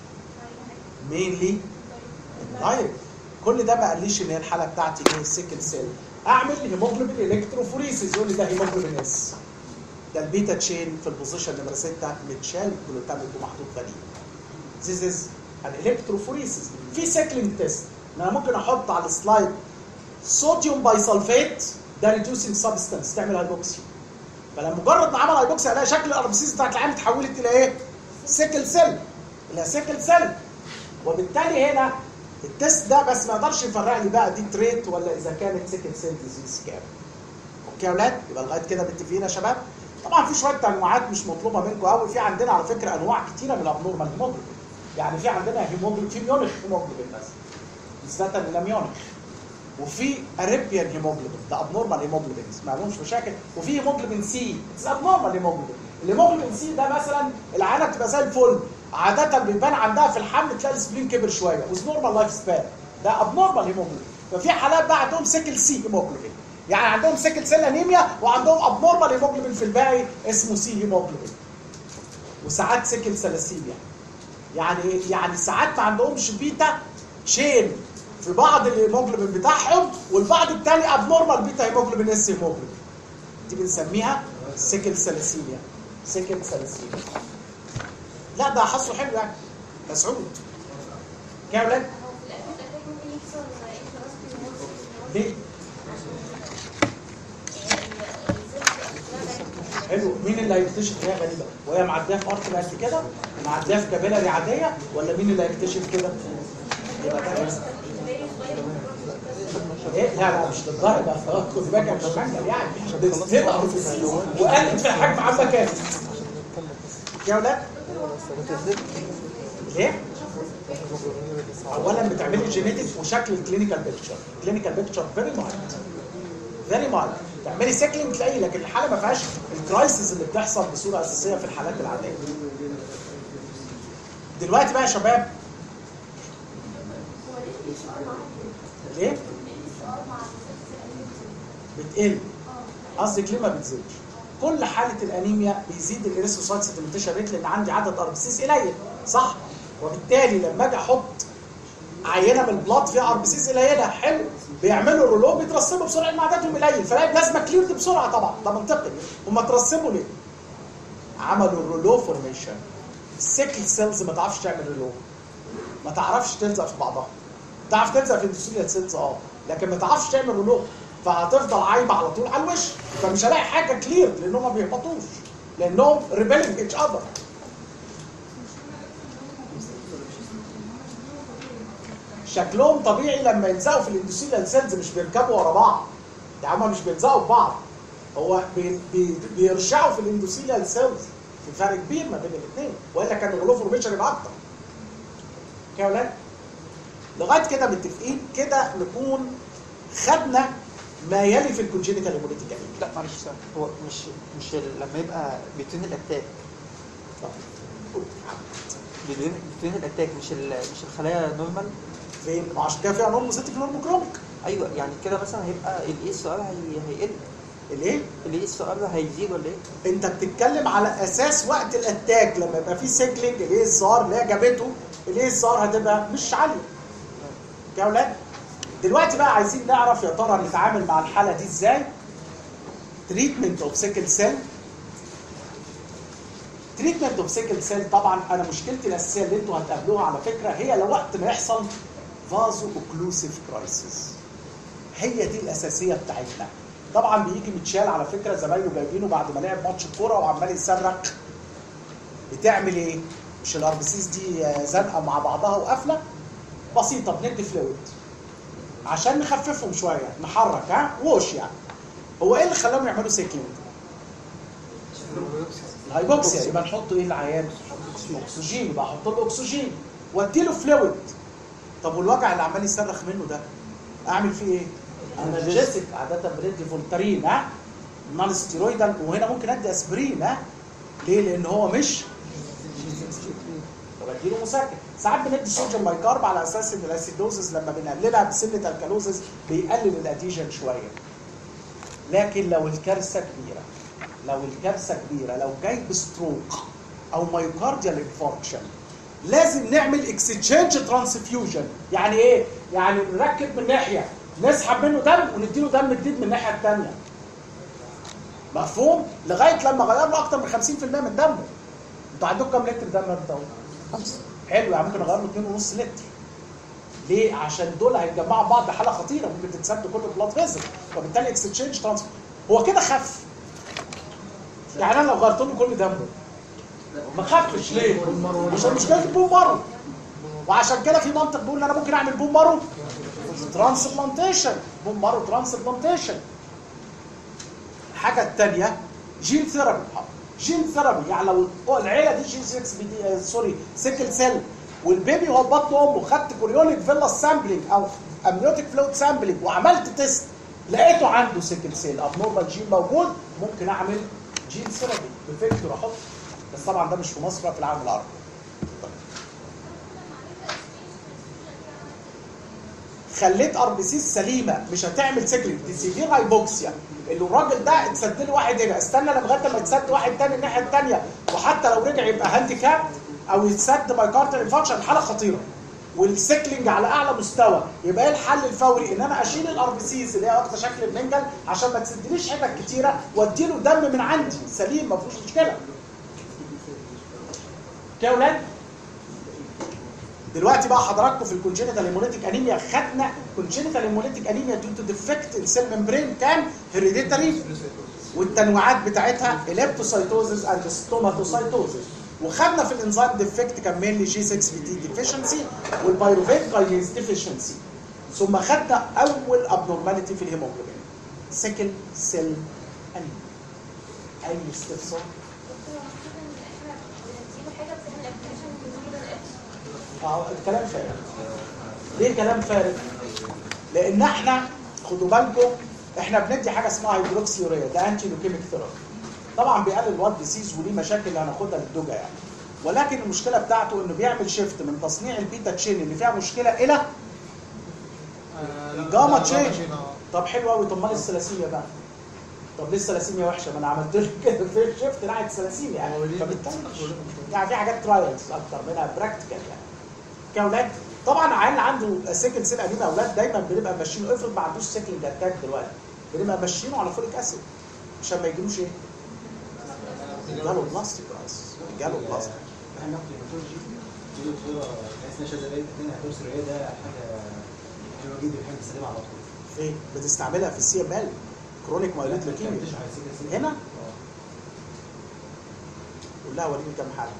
مين ليه؟ طيب كل ده ما قاليش ان هي الحاله بتاعتي ايه سيكل سيل اعمل هيموجلوبين الكتروفوريسيس يقول لي ده هيموجلوبين اس ده البيتا تشين في البوزيشن نمره 6 متشال جلوتاميك ومحطوط بديل This is an electrophoresis في سيكلينج تيست انا ممكن احط على السلايد صوديوم بايسلفيت ده ريديوسنج سبستانس تعمل هايبوكسي فلما مجرد ما عمل هايبوكسي الاقي شكل الاربسيس بتاعت العين اتحولت الى ايه؟ سيكل سيل الى سيكل سيل وبالتالي هنا التست ده بس ما يقدرش يفرق لي بقى دي تريت ولا اذا كانت سيكل سيل ديزيز كام اوكي يا اولاد يبقى لغايه كده متفقين يا شباب طبعا في شويه تنوعات مش مطلوبه منكم قوي في عندنا على فكره انواع كتيره من الابنورمال هيموجلوبين يعني في عندنا هيموجلوبين في ميونخ هيموجلوبين مثلا نسبه الى ميونخ وفي اريبيان هيموجلوبين ده ابنورمال هيموجلوبين ما لهمش مشاكل وفي هيموجلوبين سي اتس ابنورمال هيموجلوبين الهيموجلوبين سي ده مثلا العينه بتبقى زي الفل عاده بيبان عندها في الحمل تلاقي السبلين كبر شويه وز نورمال لايف سبان ده ابنورمال هيموجلوبين ففي حالات بقى عندهم سيكل سي هيموجلوبين يعني عندهم سيكل سيل انيميا وعندهم ابنورمال هيموجلوبين في الباقي اسمه سي هيموجلوبين وساعات سيكل سلاسيميا يعني ايه؟ يعني ساعات ما عندهمش بيتا شين في بعض الهيموجلوبين بتاعهم والبعض التاني ابنورمال بيتا هيموجلوبين اس هيموجلوبين دي بنسميها سيكل سلاسيميا سيكل سلاسيميا لا ده حصه حلو يعني مسعود كده يا ولاد هو في الاخر الاتاك ممكن يحصل انتراسبي ليه؟ حلو مين اللي هيكتشف ان هي غريبه وهي معديه في ارض قد كده معديه في كابيلاري عاديه ولا مين اللي هيكتشف كده يبقى ده إيه؟ ايه لا لا مش للدرجه خد بالك مش منجل يعني ده تبقى وقلت في حجم عامه كام يا ولاد ليه؟ اولا بتعملي جينيتك وشكل الكلينيكال بيكتشر الكلينيكال بيكتشر فيري مايلد فيري مايلد تعملي سيكلينج تلاقيه لكن الحاله ما فيهاش الكرايسيس اللي بتحصل بصوره اساسيه في الحالات العاديه دلوقتي بقى يا شباب ليه؟ بتقل قصدك ليه ما بتزيدش؟ كل حاله الانيميا بيزيد الاريثروسايت سيتمنتيشن ريت لان عندي عدد اربسيس قليل صح؟ وبالتالي لما اجي احط عينه من البلاد فيها اربسيس قليله حلو بيعملوا رولو بيترسبوا بسرعه لان عددهم قليل فلاقي البلازما كليرد بسرعه طبعا ده منطقي هم اترسبوا ليه؟ عملوا رولو فورميشن السيكل سيلز ما تعرفش تعمل رولو ما تعرفش تلزق في بعضها تعرف تلزق في الاندوثيليال سيلز اه لكن ما تعرفش تعمل رولو فهتفضل عايمه على طول على الوش فمش هلاقي حاجه كلير لانهم ما بيهبطوش لانهم ريبيلنج اتش اذر شكلهم طبيعي لما يلزقوا في الاندوثيليال سيلز مش بيركبوا ورا بعض يعني هما مش بيلزقوا في بعض هو بي بي بيرشعوا في الاندوثيليال سيلز في فرق كبير ما بين الاثنين والا كان الغلو فورميشن يبقى اكتر كده يا ولاد لغايه كده متفقين كده نكون خدنا ما يلي في الكونجينيتال هيموليتيك انيميا لا معلش سؤال هو مش مش ال- لما يبقى بيتين الاتاك بيتين بيتين الاتاك مش ال- مش الخلايا نورمال فين؟ ما عشان كده فيها نورموسيتيك نورموكروميك ايوه يعني كده مثلا هيبقى الاي اس ار هيقل الايه؟ الاي اس ار هيزيد ولا ايه؟ انت بتتكلم على اساس وقت الاتاك لما يبقى في سيكلينج الاي اس ار اللي هي جابته الاي اس ار هتبقى مش عاليه كده يا اولاد دلوقتي بقى عايزين نعرف يا ترى نتعامل مع الحاله دي ازاي تريتمنت اوف سيكل سيل تريتمنت اوف سيكل سيل طبعا انا مشكلتي الاساسيه اللي انتوا هتقابلوها على فكره هي لو وقت ما يحصل فازو اوكلوسيف كرايسيس هي دي الاساسيه بتاعتنا طبعا بيجي متشال على فكره زمايله جايبينه بعد ما لعب ماتش الكوره وعمال يصرخ بتعمل ايه؟ مش الاربسيس دي آه، زنقه مع بعضها وقافله بسيطه بندي فلويد عشان نخففهم شويه نحرك ها ووش يعني هو ايه اللي خلاهم يعملوا سيكلينج؟ الهايبوكسيا يبقى نحط ايه العيان؟ اكسجين يبقى احط له اكسجين وادي له فلويد طب والوجع اللي عمال يصرخ منه ده اعمل فيه ايه؟ انالجيسيك عاده بندي فولتارين ها نون ستيرويدال وهنا ممكن ادي اسبرين ها ليه؟ لان هو مش فبديله مسكن ساعات بندي صوديوم بايكارب على اساس ان الاسيدوزز لما بنقللها بسنه الكالوزز بيقلل الاديجن شويه لكن لو الكارثه كبيره لو الكارثه كبيره لو جاي بستروك او مايوكارديال انفاركشن لازم نعمل اكسشينج ترانسفيوجن يعني ايه يعني نركب من ناحيه نسحب منه دم ونديله دم جديد من الناحيه الثانيه مفهوم لغايه لما غير له اكتر من 50% من دمه انتوا عندكم كام لتر دم انت خمسه حلو يعني ممكن اغير له 2.5 لتر ليه؟ عشان دول هيتجمعوا بعض حاله خطيره ممكن تتسد كل البلاد فيزل وبالتالي اكسشينج ترانسفير هو كده خف يعني انا لو غيرت له كل دمه ما خفش ليه؟ عشان مشكله البوم مارو وعشان كده في منطق بيقول ان انا ممكن اعمل بوم مارو ترانسبلانتيشن بوم مارو ترانسبلانتيشن الحاجه الثانيه جين ثيرابي جين ثيرابي يعني لو العيله دي جين 6 بي دي آه، سوري سيكل سيل والبيبي هو في بطن امه خدت كوريونيك فيلا سامبلينج او امنيوتيك فلويد سامبلينج وعملت تيست لقيته عنده سيكل سيل ابنورمال جين موجود ممكن اعمل جين ثيرابي بفكر احط بس طبعا ده مش في مصر بقى في العالم العربي خليت ار بي سيس سليمه مش هتعمل سيكلينج دي سيفير هايبوكسيا اللي الراجل ده اتسد له واحد هنا استنى لغايه لما يتسد واحد تاني الناحيه الثانيه وحتى لو رجع يبقى هانديكاب او يتسد بايكارتر انفكشن حاله خطيره والسيكلينج على اعلى مستوى يبقى ايه الحل الفوري ان انا اشيل الار بي سيز اللي هي واخده شكل المنجل عشان ما تسدليش حتت كتيره واديله دم من عندي سليم ما فيهوش مشكله كده يا اولاد دلوقتي بقى حضراتكم في الكونجينيتال هيموليتيك انيميا خدنا كونجينيتال هيموليتيك انيميا ديو تو ديفكت السيل ممبرين كان هيريديتاري والتنوعات بتاعتها اليبتوسايتوزيس اند ستوماتوسايتوزيس وخدنا في الانزيم ديفكت كان مينلي جي 6 بي دي ديفيشنسي والبايروفيت كاينيز ديفيشنسي ثم خدنا اول ابنورماليتي في الهيموجلوبين سيكل سيل انيميا اي استفسار دكتور المفروض ان احنا بنديله حاجه بتعمل اكتيفيشن بنزيد الاتش اه الكلام فارغ ليه كلام فارغ؟ لان احنا خدوا بالكم احنا بندي حاجه اسمها هيدروكسيوريا ده انتي لوكيميك ثيرابي طبعا بيقلل الواد ديسيز وليه مشاكل اللي هناخدها للدوجا يعني ولكن المشكله بتاعته انه بيعمل شيفت من تصنيع البيتا تشين اللي فيها مشكله الى الجاما تشين طب حلو قوي طب مال الثلاثيميا بقى طب ليه الثلاثيميا وحشه ما انا عملت لك كده في شيفت ناحيه الثلاثيميا يعني فبالتالي يعني في حاجات ترايلز اكتر منها براكتيكال يعني كاولاد طبعا عيل عنده سيكل سيل قديم اولاد دايما بنبقى ماشيينه افرض ما عندوش سيكل اتاك دلوقتي بنبقى ماشيينه على فوليك اسيد عشان ما يجيلوش ايه؟ جاله بلاستيك رايس جاله بلاستيك احنا ناخد الهيماتولوجي دي دكتوره بحيث انها شاذه بقيت اثنين هيدروس الرئيه ده حاجه حلوه جدا بنحب نستخدمها على طول ايه بتستعملها في السي ام ال كرونيك مايلوت لوكيميا بتشرح السيكل سيل. هنا؟ اه قول لها وريني كام حاله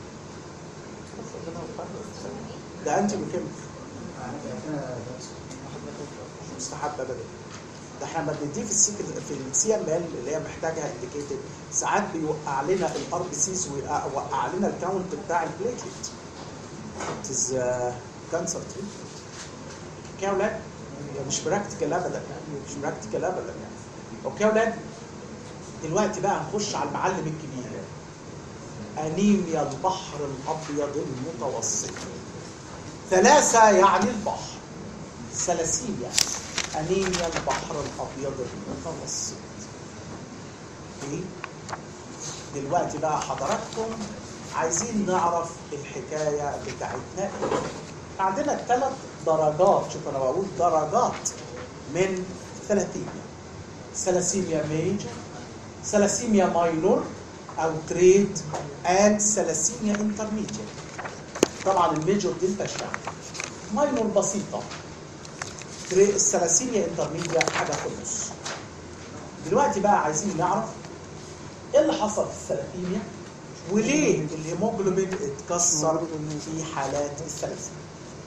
ده انتي لوكيميك انا انا درس مش مستحب ابدا ده احنا لما بنديه في السيكل في السي ام ال اللي هي محتاجها انديكيتد ساعات بيوقع لنا الار بي سيز ويوقع لنا الكاونت بتاع البليتلت از كانسر تريتمنت اوكي يا اولاد مش براكتيكال ابدا يعني مش براكتيكال ابدا يعني اوكي يا اولاد دلوقتي بقى هنخش على المعلم الكبير انيميا البحر الابيض المتوسط ثلاثه يعني البحر ثلاثين يعني انيميا البحر الابيض المتوسط ايه دلوقتي بقى حضراتكم عايزين نعرف الحكايه بتاعتنا ايه احنا عندنا ثلاث درجات شوف انا بقول درجات من ثلاثيميا ثلاسيميا ميجر ثلاسيميا ماينور او تريد اند ثلاسيميا انترميديت طبعا الميجور دي البشعه ماينور بسيطه تري- الثلاسيميا انترميديا حاجه في النص دلوقتي بقى عايزين نعرف ايه اللي حصل في الثلاثيميا وليه الهيموجلوبين اتكسر في حالات الثلاثيميا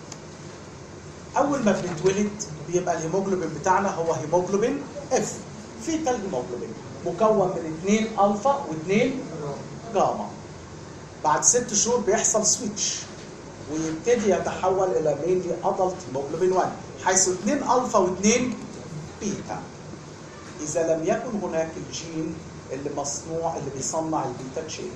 اول ما بنتولد بيبقى الهيموجلوبين بتاعنا هو هيموجلوبين اف فيتال هيموجلوبين مكون من اثنين الفا واثنين جاما بعد ست شهور بيحصل سويتش ويبتدي يتحول الى مينلي ادلت هيموجلوبين 1 حيث اثنين الفا واثنين بيتا اذا لم يكن هناك الجين اللي مصنوع اللي بيصنع البيتا تشين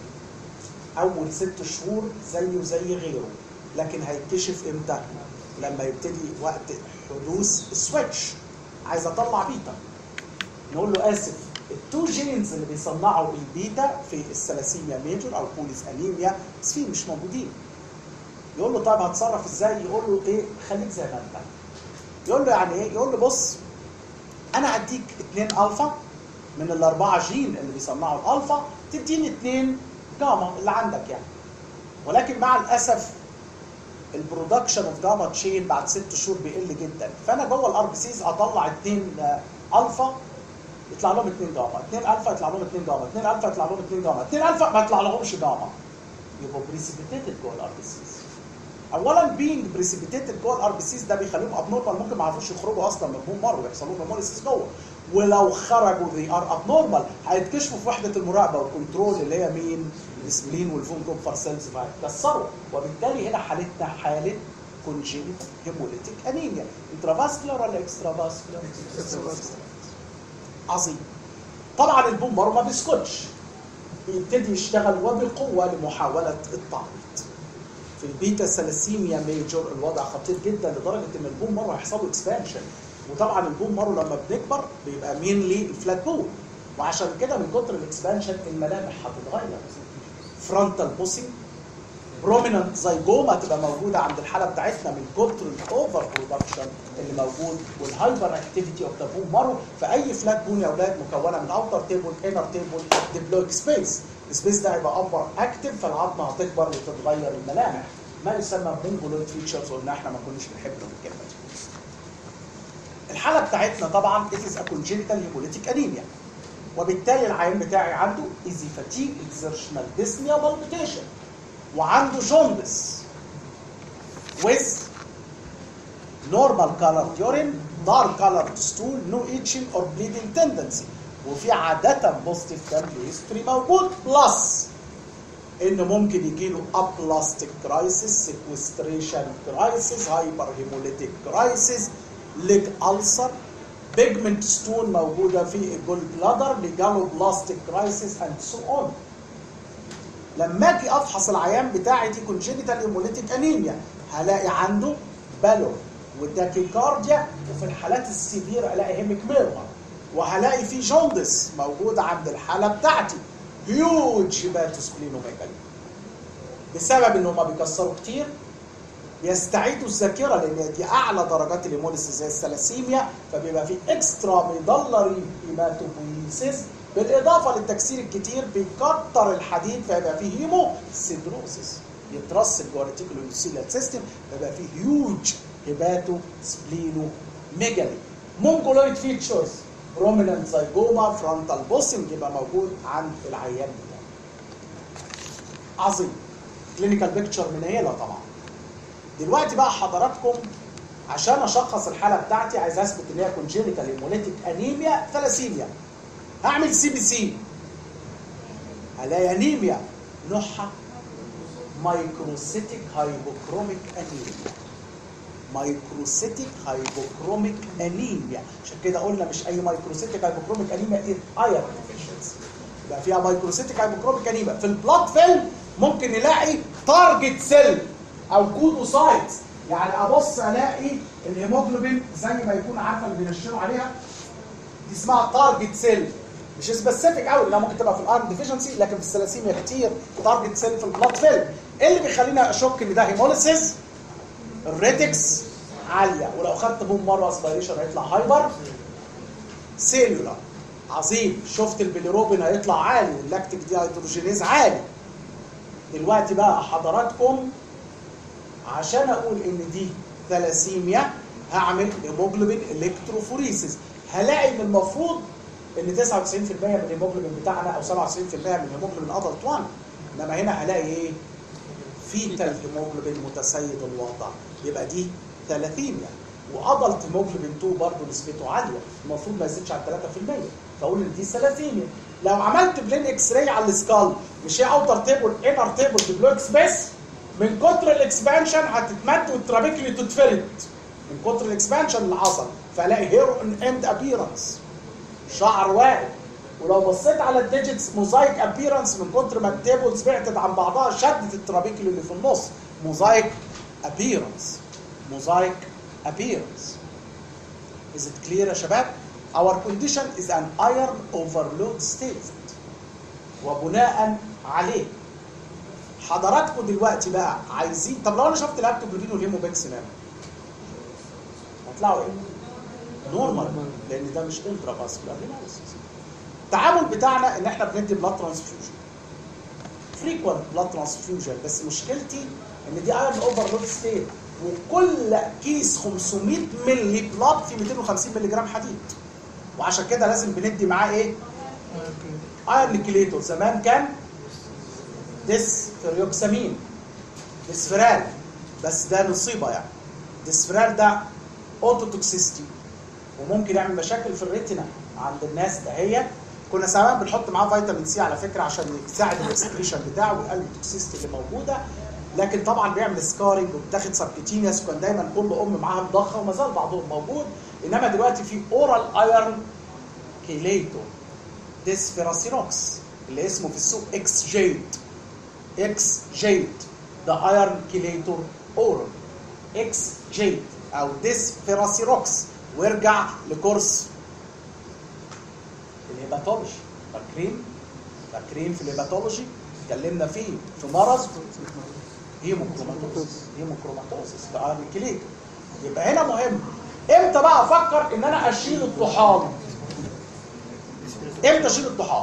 اول ست شهور زيه زي غيره لكن هيكتشف امتى لما يبتدي وقت حدوث سويتش عايز اطلع بيتا نقول له اسف التو جينز اللي بيصنعوا البيتا في الثلاسيميا ميجور او بوليس انيميا بس فيه مش موجودين يقول له طيب هتصرف ازاي يقول له ايه خليك زي ما انت يقول له يعني ايه يقول له بص انا هديك اثنين الفا من الاربعه جين اللي بيصنعوا الالفا تديني اثنين جاما اللي عندك يعني ولكن مع الاسف البرودكشن اوف جاما تشين بعد ست شهور بيقل جدا فانا جوه الار بي سيز اطلع اثنين الفا يطلع لهم اثنين جاما اثنين الفا يطلع لهم اثنين جاما اثنين الفا يطلع لهم اثنين جاما اثنين الفا ما يطلع لهمش جاما يبقوا بريسيبيتيتد جوه الار بي سيز اولا بينج بريسيبيتيتد جوه الار بي سيز ده بيخليهم ابنورمال ممكن ما يعرفوش يخرجوا اصلا من البوم مره ويحصل لهم هيموليسيس جوه ولو خرجوا they ار ابنورمال هيتكشفوا في وحده المراقبه والكنترول اللي هي مين؟ السبلين والفون كومفر سيلز فهيتكسروا وبالتالي هنا حالتنا حاله كونجينيت هيموليتيك انيميا انترافاسكولار ولا اكسترا فاسكولار؟ عظيم طبعا البومبر ما بيسكتش بيبتدي يشتغل وبقوه لمحاوله التعويض في البيتا ثلاسيميا ميجور الوضع خطير جدا لدرجه ان البوم مره هيحصل له اكسبانشن وطبعا البوم مره لما بنكبر بيبقى مينلي الفلات بون وعشان كده من كتر الاكسبانشن الملامح هتتغير فرونتال بوسي بروميننت زيجوما تبقى موجوده عند الحاله بتاعتنا من كتر الاوفر برودكشن اللي موجود والهايبر اكتيفيتي اوف ذا بون مارو فاي فلات بون يا اولاد مكونه من اوتر تيبل انر تيبل ديبلويك سبيس السبيس ده هيبقى امبر اكتف فالعظمه هتكبر وتتغير الملامح ما يسمى مونجولويد فيتشرز قلنا احنا ما كناش بنحب الكلمه دي الحاله بتاعتنا طبعا it is a congenital hemolytic anemia وبالتالي العيان بتاعي عنده easy fatigue exertional dyspnea palpitation وعنده جوندس with normal colored urine dark colored stool no itching or bleeding tendency وفي عادة بوزيتيف فاميلي هيستوري موجود بلس ان ممكن يجي له ابلاستيك كرايسيس سيكوستريشن كرايسيس هايبر هيموليتيك كرايسيس ليج ألسر بيجمنت ستون موجودة في الجول بلادر لجاله بلاستيك كرايسيس اند سو اون لما اجي افحص العيان بتاعي دي كونجينيتال هيموليتيك انيميا هلاقي عنده بالور والتاكيكارديا وفي الحالات السيفير الاقي هيميك ميرمر وهلاقي في جوندس موجود عند الحاله بتاعتي هيوج هيباتوسبلينوميجالي بسبب ان هم بيكسروا كتير بيستعيدوا الذاكره لان دي اعلى درجات الهيموليسيس زي الثلاسيميا فبيبقى في اكسترا ميدلري هيماتوبويسيس بالاضافه للتكسير الكتير بيكتر الحديد فيبقى فيه هيمو سيدروسيس يترسب جوه الريتيكولوسيلال سيستم فيبقى فيه هيوج هيباتو سبلينو ميجالي مونجولويد فيتشرز بروميننت زيجوما فرونتال بوسنج يبقى موجود عند العيان بتاعه عظيم كلينيكال بيكتشر من هنا طبعا دلوقتي بقى حضراتكم عشان اشخص الحاله بتاعتي عايز اثبت ان هي كونجينيتال هيموليتيك انيميا ثلاسيميا هعمل سي بي سي هلاقي انيميا نوعها مايكروسيتيك هايبوكروميك انيميا مايكروسيتيك هايبوكروميك انيميا عشان كده قلنا مش اي مايكروسيتيك هايبوكروميك انيميا ايه ايرون ديفيشنسي يبقى فيها مايكروسيتيك هايبوكروميك انيميا في البلاد فيلم ممكن نلاقي تارجت سيل او كودوسايتس يعني ابص الاقي الهيموجلوبين زي ما يكون عارفه اللي بينشروا عليها دي اسمها تارجت سيل مش سبيسيفيك قوي لا ممكن تبقى في الارم ديفيشنسي لكن في الثلاسيميا كتير تارجت سيل في البلاد فيلم ايه اللي بيخليني اشك ان ده هيموليسيس الريتكس عاليه ولو خدت بوم مره اسبيريشن هيطلع هايبر سيلولار عظيم شفت البيليروبين هيطلع عالي واللاكتيك دي هيدروجينيز عالي دلوقتي بقى حضراتكم عشان اقول ان دي ثلاسيميا هعمل هيموجلوبين الكتروفوريسيس هلاقي ان المفروض ان 99% من الهيموجلوبين بتاعنا او 97% من الهيموجلوبين ادلت 1 انما هنا هلاقي ايه؟ فيتال هيموجلوبين متسيد الوضع يبقى دي ثلاثيميا وادلت هيموجلوبين 2 برضه نسبته عاليه المفروض ما يزيدش عن 3% فاقول ان دي ثلاثيميا لو عملت بلين اكس راي على السكال مش هي اوتر تيبل انر تيبل ديبلوكس بس من كتر الاكسبانشن هتتمد والترابيكلي تتفرد من كتر الاكسبانشن اللي حصل فالاقي هيرو ان اند ابيرنس شعر واقف ولو بصيت على الديجيتس موزايك ابيرنس من كتر ما التيبلز بعدت عن بعضها شدت الترابيكل اللي في النص موزايك ابيرنس موزايك ابيرنس Is it clear يا شباب؟ Our condition is an iron overload state وبناء عليه حضراتكم دلوقتي بقى عايزين طب لو انا شفت الابتوجلوبين والهيموباكس نام هتلاقوا ايه؟ نورمال لان ده مش انترا فاسكولار هيماليسيس التعامل بتاعنا ان احنا بندي بلاد ترانسفيوجن فريكوانت بلاد ترانسفيوجن بس مشكلتي ان دي ايرون اوفرلود ستيت وكل كيس 500 مللي بلاد في 250 مللي جرام حديد وعشان كده لازم بندي معاه ايه؟ ايرون نيكليتور زمان كان ديسفيريوكسامين ديسفرال بس ده نصيبه يعني ديسفرال ده اوتوتوكسيستي وممكن يعمل مشاكل في الريتنا عند الناس دهيت كنا زمان بنحط معاه فيتامين سي على فكره عشان يساعد الاكسكريشن بتاعه ويقلل التوكسيستي اللي موجوده لكن طبعا بيعمل سكارنج وبتاخد سبكتينيوس وكان دايما كل ام معاها مضخه وما زال بعضهم موجود انما دلوقتي في اورال ايرون كيليتو ديسفيراسينوكس اللي اسمه في السوق اكس جيد اكس جيد ده ايرون كيليتور اورال اكس جيد او ديسفيراسيروكس وارجع لكورس الهيباتولوجي فاكرين فاكرين في الهيباتولوجي اتكلمنا فيه في مرض هيموكروماتوسيس هيموكروماتوسيس ده ايرون كيليتور يبقى هنا مهم امتى بقى افكر ان انا اشيل الطحال امتى اشيل الطحال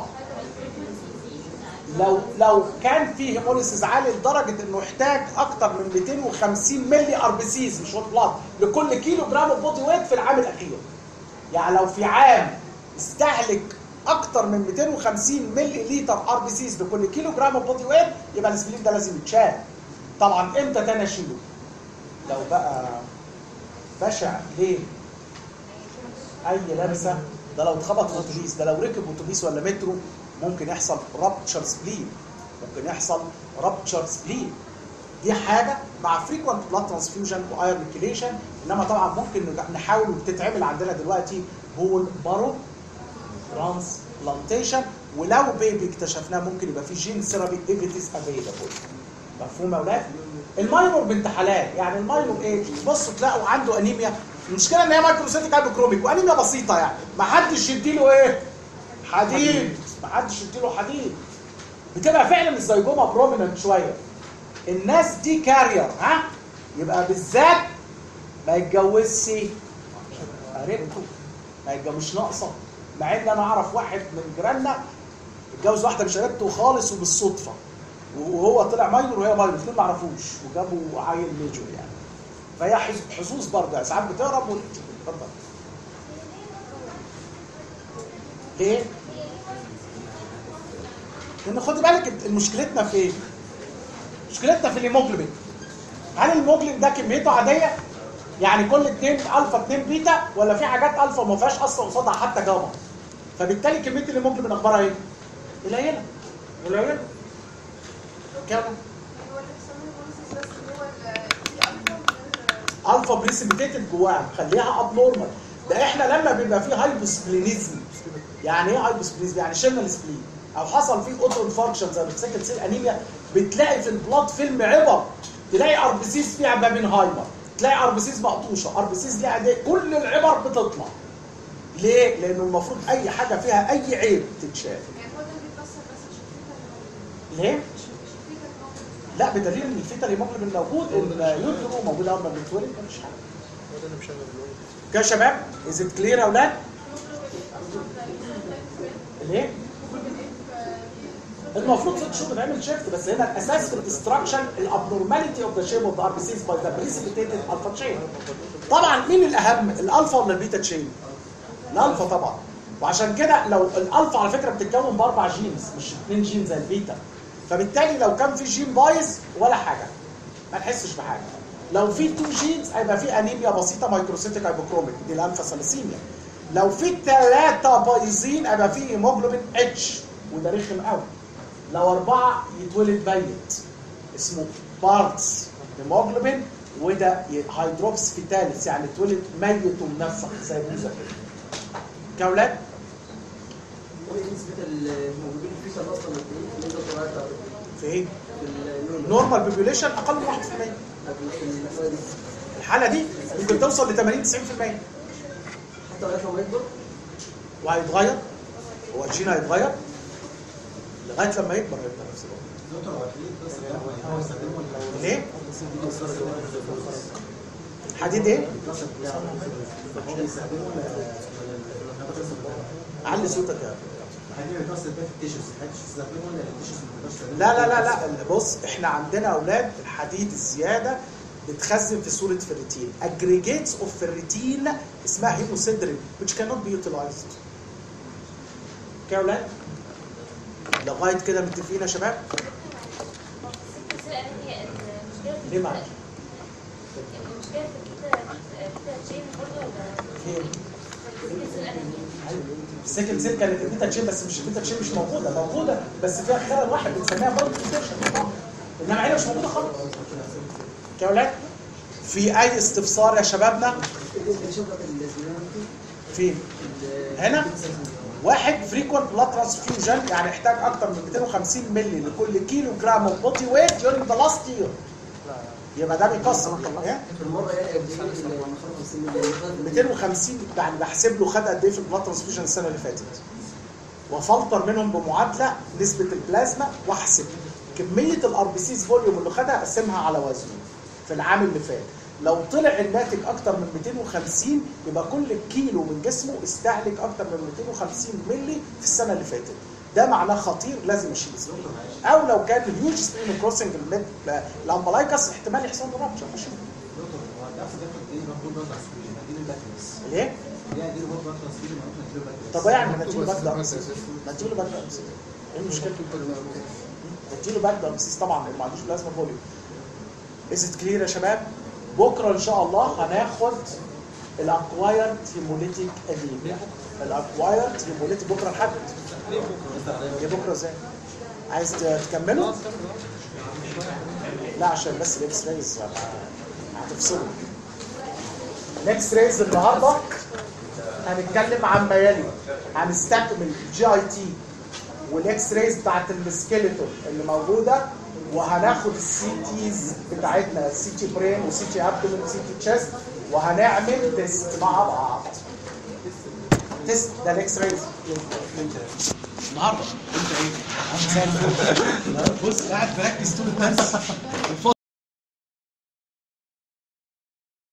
لو لو كان في هيموليسيس عالي لدرجه انه يحتاج اكتر من 250 ملي ار بي سيز مش وات بلاد لكل كيلو جرام بودي ويت في العام الاخير يعني لو في عام استهلك اكتر من 250 ملي لتر ار بي سيز لكل كيلو جرام بودي ويت يبقى الاسبلين ده لازم يتشال طبعا امتى تاني اشيله لو بقى بشع ليه اي لمسه ده لو اتخبط في اتوبيس ده لو ركب اتوبيس ولا مترو ممكن يحصل رابتشر سبلين ممكن يحصل رابتشر سبلين دي حاجه مع فريكوانت بلاد ترانسفيوجن وايرون كيليشن انما طبعا ممكن نحاول وبتتعمل عندنا دلوقتي بول بارو ترانسبلانتيشن ولو بيبي اكتشفناه ممكن يبقى في جين ثيرابي ايفيتيس افيلابل مفهوم يا اولاد؟ الماينور بنت حلال يعني الماينور ايه؟ بصوا تلاقوا عنده انيميا المشكله ان هي مايكروسيتيك هايبوكروميك وانيميا بسيطه يعني ما حدش يديله ايه؟ حديد ما حدش يديله حديد بتبقى فعلا الزيجومه بروميننت شويه الناس دي كارير ها يبقى بالذات ما يتجوزش قريبته ما يتجوزش ناقصه مع ان انا اعرف واحد من جيراننا اتجوز واحده مش قريبته خالص وبالصدفه وهو طلع ماينور وهي ماينور الاثنين ما عرفوش وجابوا عيل ميجور يعني فهي حظ- حظوظ برضه يعني ساعات بتهرب وال- اتفضل ليه؟ لان خد بالك مشكلتنا في ايه؟ مشكلتنا في الهيموجلوبين هل الهيموجلوبين ده كميته عاديه؟ يعني كل اتنين الفا اتنين بيتا ولا في حاجات الفا وما فيهاش اصلا قصادها حتى جاما فبالتالي كميه الهيموجلوبين اخبارها ايه؟ قليله قليله كام؟ هو اللي بيسموه بوليسيس بس اللي هو ال- في أكتر من- الفا بريسبيتيتد جواها خليها اب نورمال ده احنا لما بيبقى فيه هايبوسبلينيزم يعني ايه هايبوسبلينيزم يعني شلنا السبلين او حصل فيه اوتو انفاركشن زي السكند سيل انيميا بتلاقي في البلاد فيلم عبر تلاقي اربسيس فيها بابنهايمر تلاقي اربسيس مقطوشه اربسيس ليها دي كل العبر بتطلع ليه؟ لانه المفروض اي حاجه فيها اي عيب تتشاف يعني هو ده اللي بيكسر بس مش الفكرة إن هو- ليه؟ مش مش الفكرة إن هو- لا بدليل ان الفيتال هيموجلوبين موجود اليوترو موجود اول ما بيتولد مفيش حاجه كده يا شباب از ات كلير يا اولاد ليه؟ المفروض ست شهور بتعمل شيفت بس هنا الاساس في الديستراكشن الابنورماليتي اوف ذا شيب اوف ذا ار بي سيز باي ذا بريسيبيتيتد الفا تشين طبعا مين الاهم الالفا ولا البيتا تشين؟ الالفا طبعا وعشان كده لو الالفا على فكره بتتكون باربع جينز مش اثنين جين زي البيتا فبالتالي لو كان في جين بايظ ولا حاجه ما نحسش بحاجه لو في تو جينز هيبقى في انيميا بسيطه مايكروسيتيك هايبوكروميك دي الالفا ساليسيميا لو في ثلاثه بايظين هيبقى في هيموجلوبين اتش وده رخم قوي لو اربعه يتولد ميت اسمه بارتس هيموجلوبين وده هيدروكس فيتاليس يعني اتولد ميت ومنفخ زي بوزه كده كاولاد وايه نسبة الموجودين في سنة أصلا قد إيه؟ اللي أنت طلعت عليه؟ في ايه؟ في النون نورمال بوبيوليشن اقل من 1% في الحالة دي الحاله دي ممكن توصل ل 80 90% حتى لغاية لما يكبر وهيتغير هو الجين هيتغير لغايه لما يكبر هيبقى نفس الوضع دكتور هو في قصه كده هو هو يستخدمه ولا ليه؟ حديد ايه؟ القصه بتاعه هو بيستخدمه ولا ولا القصه بتاعه علي صوتك يا حديد القصه ده في التيشوز هل تستخدمه ولا التيشوز ما تقدرش تستخدمه لا لا لا لا بص احنا عندنا اولاد الحديد الزياده بتخزن في صوره فيريتين aggregates of ferritin اسمها هيموسيدرين which cannot be utilized اوكي يا اولاد لغايه كده متفقين يا شباب بس هي المشكله في ليه معلش؟ المشكله في الكتاب الكتاب تشين برضه ولا فين؟ في الكتاب الانانيه السكن سيل كانت البيتا تشين بس مش البيتا تشين مش موجوده موجوده بس فيها خلل واحد بنسميها برضه انما هنا مش موجوده خالص اوكي يا اولاد في اي استفسار يا شبابنا الشبكة الزمانية فين؟ هنا؟ واحد فريكوينت بلاد ترانسفيوجن يعني احتاج اكتر من 250 مللي لكل كيلو جرام اوف بودي ويت during the last year يبقى ده بيكسر ايه؟ في المرة يعني قد إيه ال 55 مليون 250 يعني بحسب له خد قد ايه في البلاد ترانسفيوجن السنه اللي فاتت وفلتر منهم بمعادله نسبه البلازما واحسب كميه الار بي سيز فوليوم اللي خدها اقسمها على وزنه في العام اللي فات لو طلع الناتج اكتر من 250 يبقى كل كيلو من جسمه استهلك اكتر من 250 مللي في السنه اللي فاتت ده معناه خطير لازم يشيل سبرين او لو كان هيوج سبرين كروسنج الامبلايكس احتمال يحصل له رابشر ماشي دكتور هو النفس ده كنت ايه المفروض برضه اسبرين اديله باكلس ليه؟ ليه اديله برضه باكلس اسبرين ممكن اديله باكلس طب يعني ما نديله باك داركس ما نديله باك داركس ايه المشكله؟ نديله باك داركس طبعا اللي ما عندوش بلازما فوليوم از ات كلير يا شباب بكره ان شاء الله هناخد الاكوايرد هيموليتيك انيميا الاكوايرد هيموليتيك بكره الحد ايه بكره ازاي؟ عايز تكمله؟ لا عشان بس الاكس رايز هتفصله الاكس رايز النهارده هنتكلم عن بياني هنستكمل جي اي تي والاكس رايز بتاعت السكيلتون اللي موجوده وهناخد السي تيز بتاعتنا السي تي برين وسي تي ابدومين وسي تي تشيست وهنعمل تيست مع بعض تيست ده الاكس رايز النهارده انت ايه؟ بص قاعد بركز طول الدرس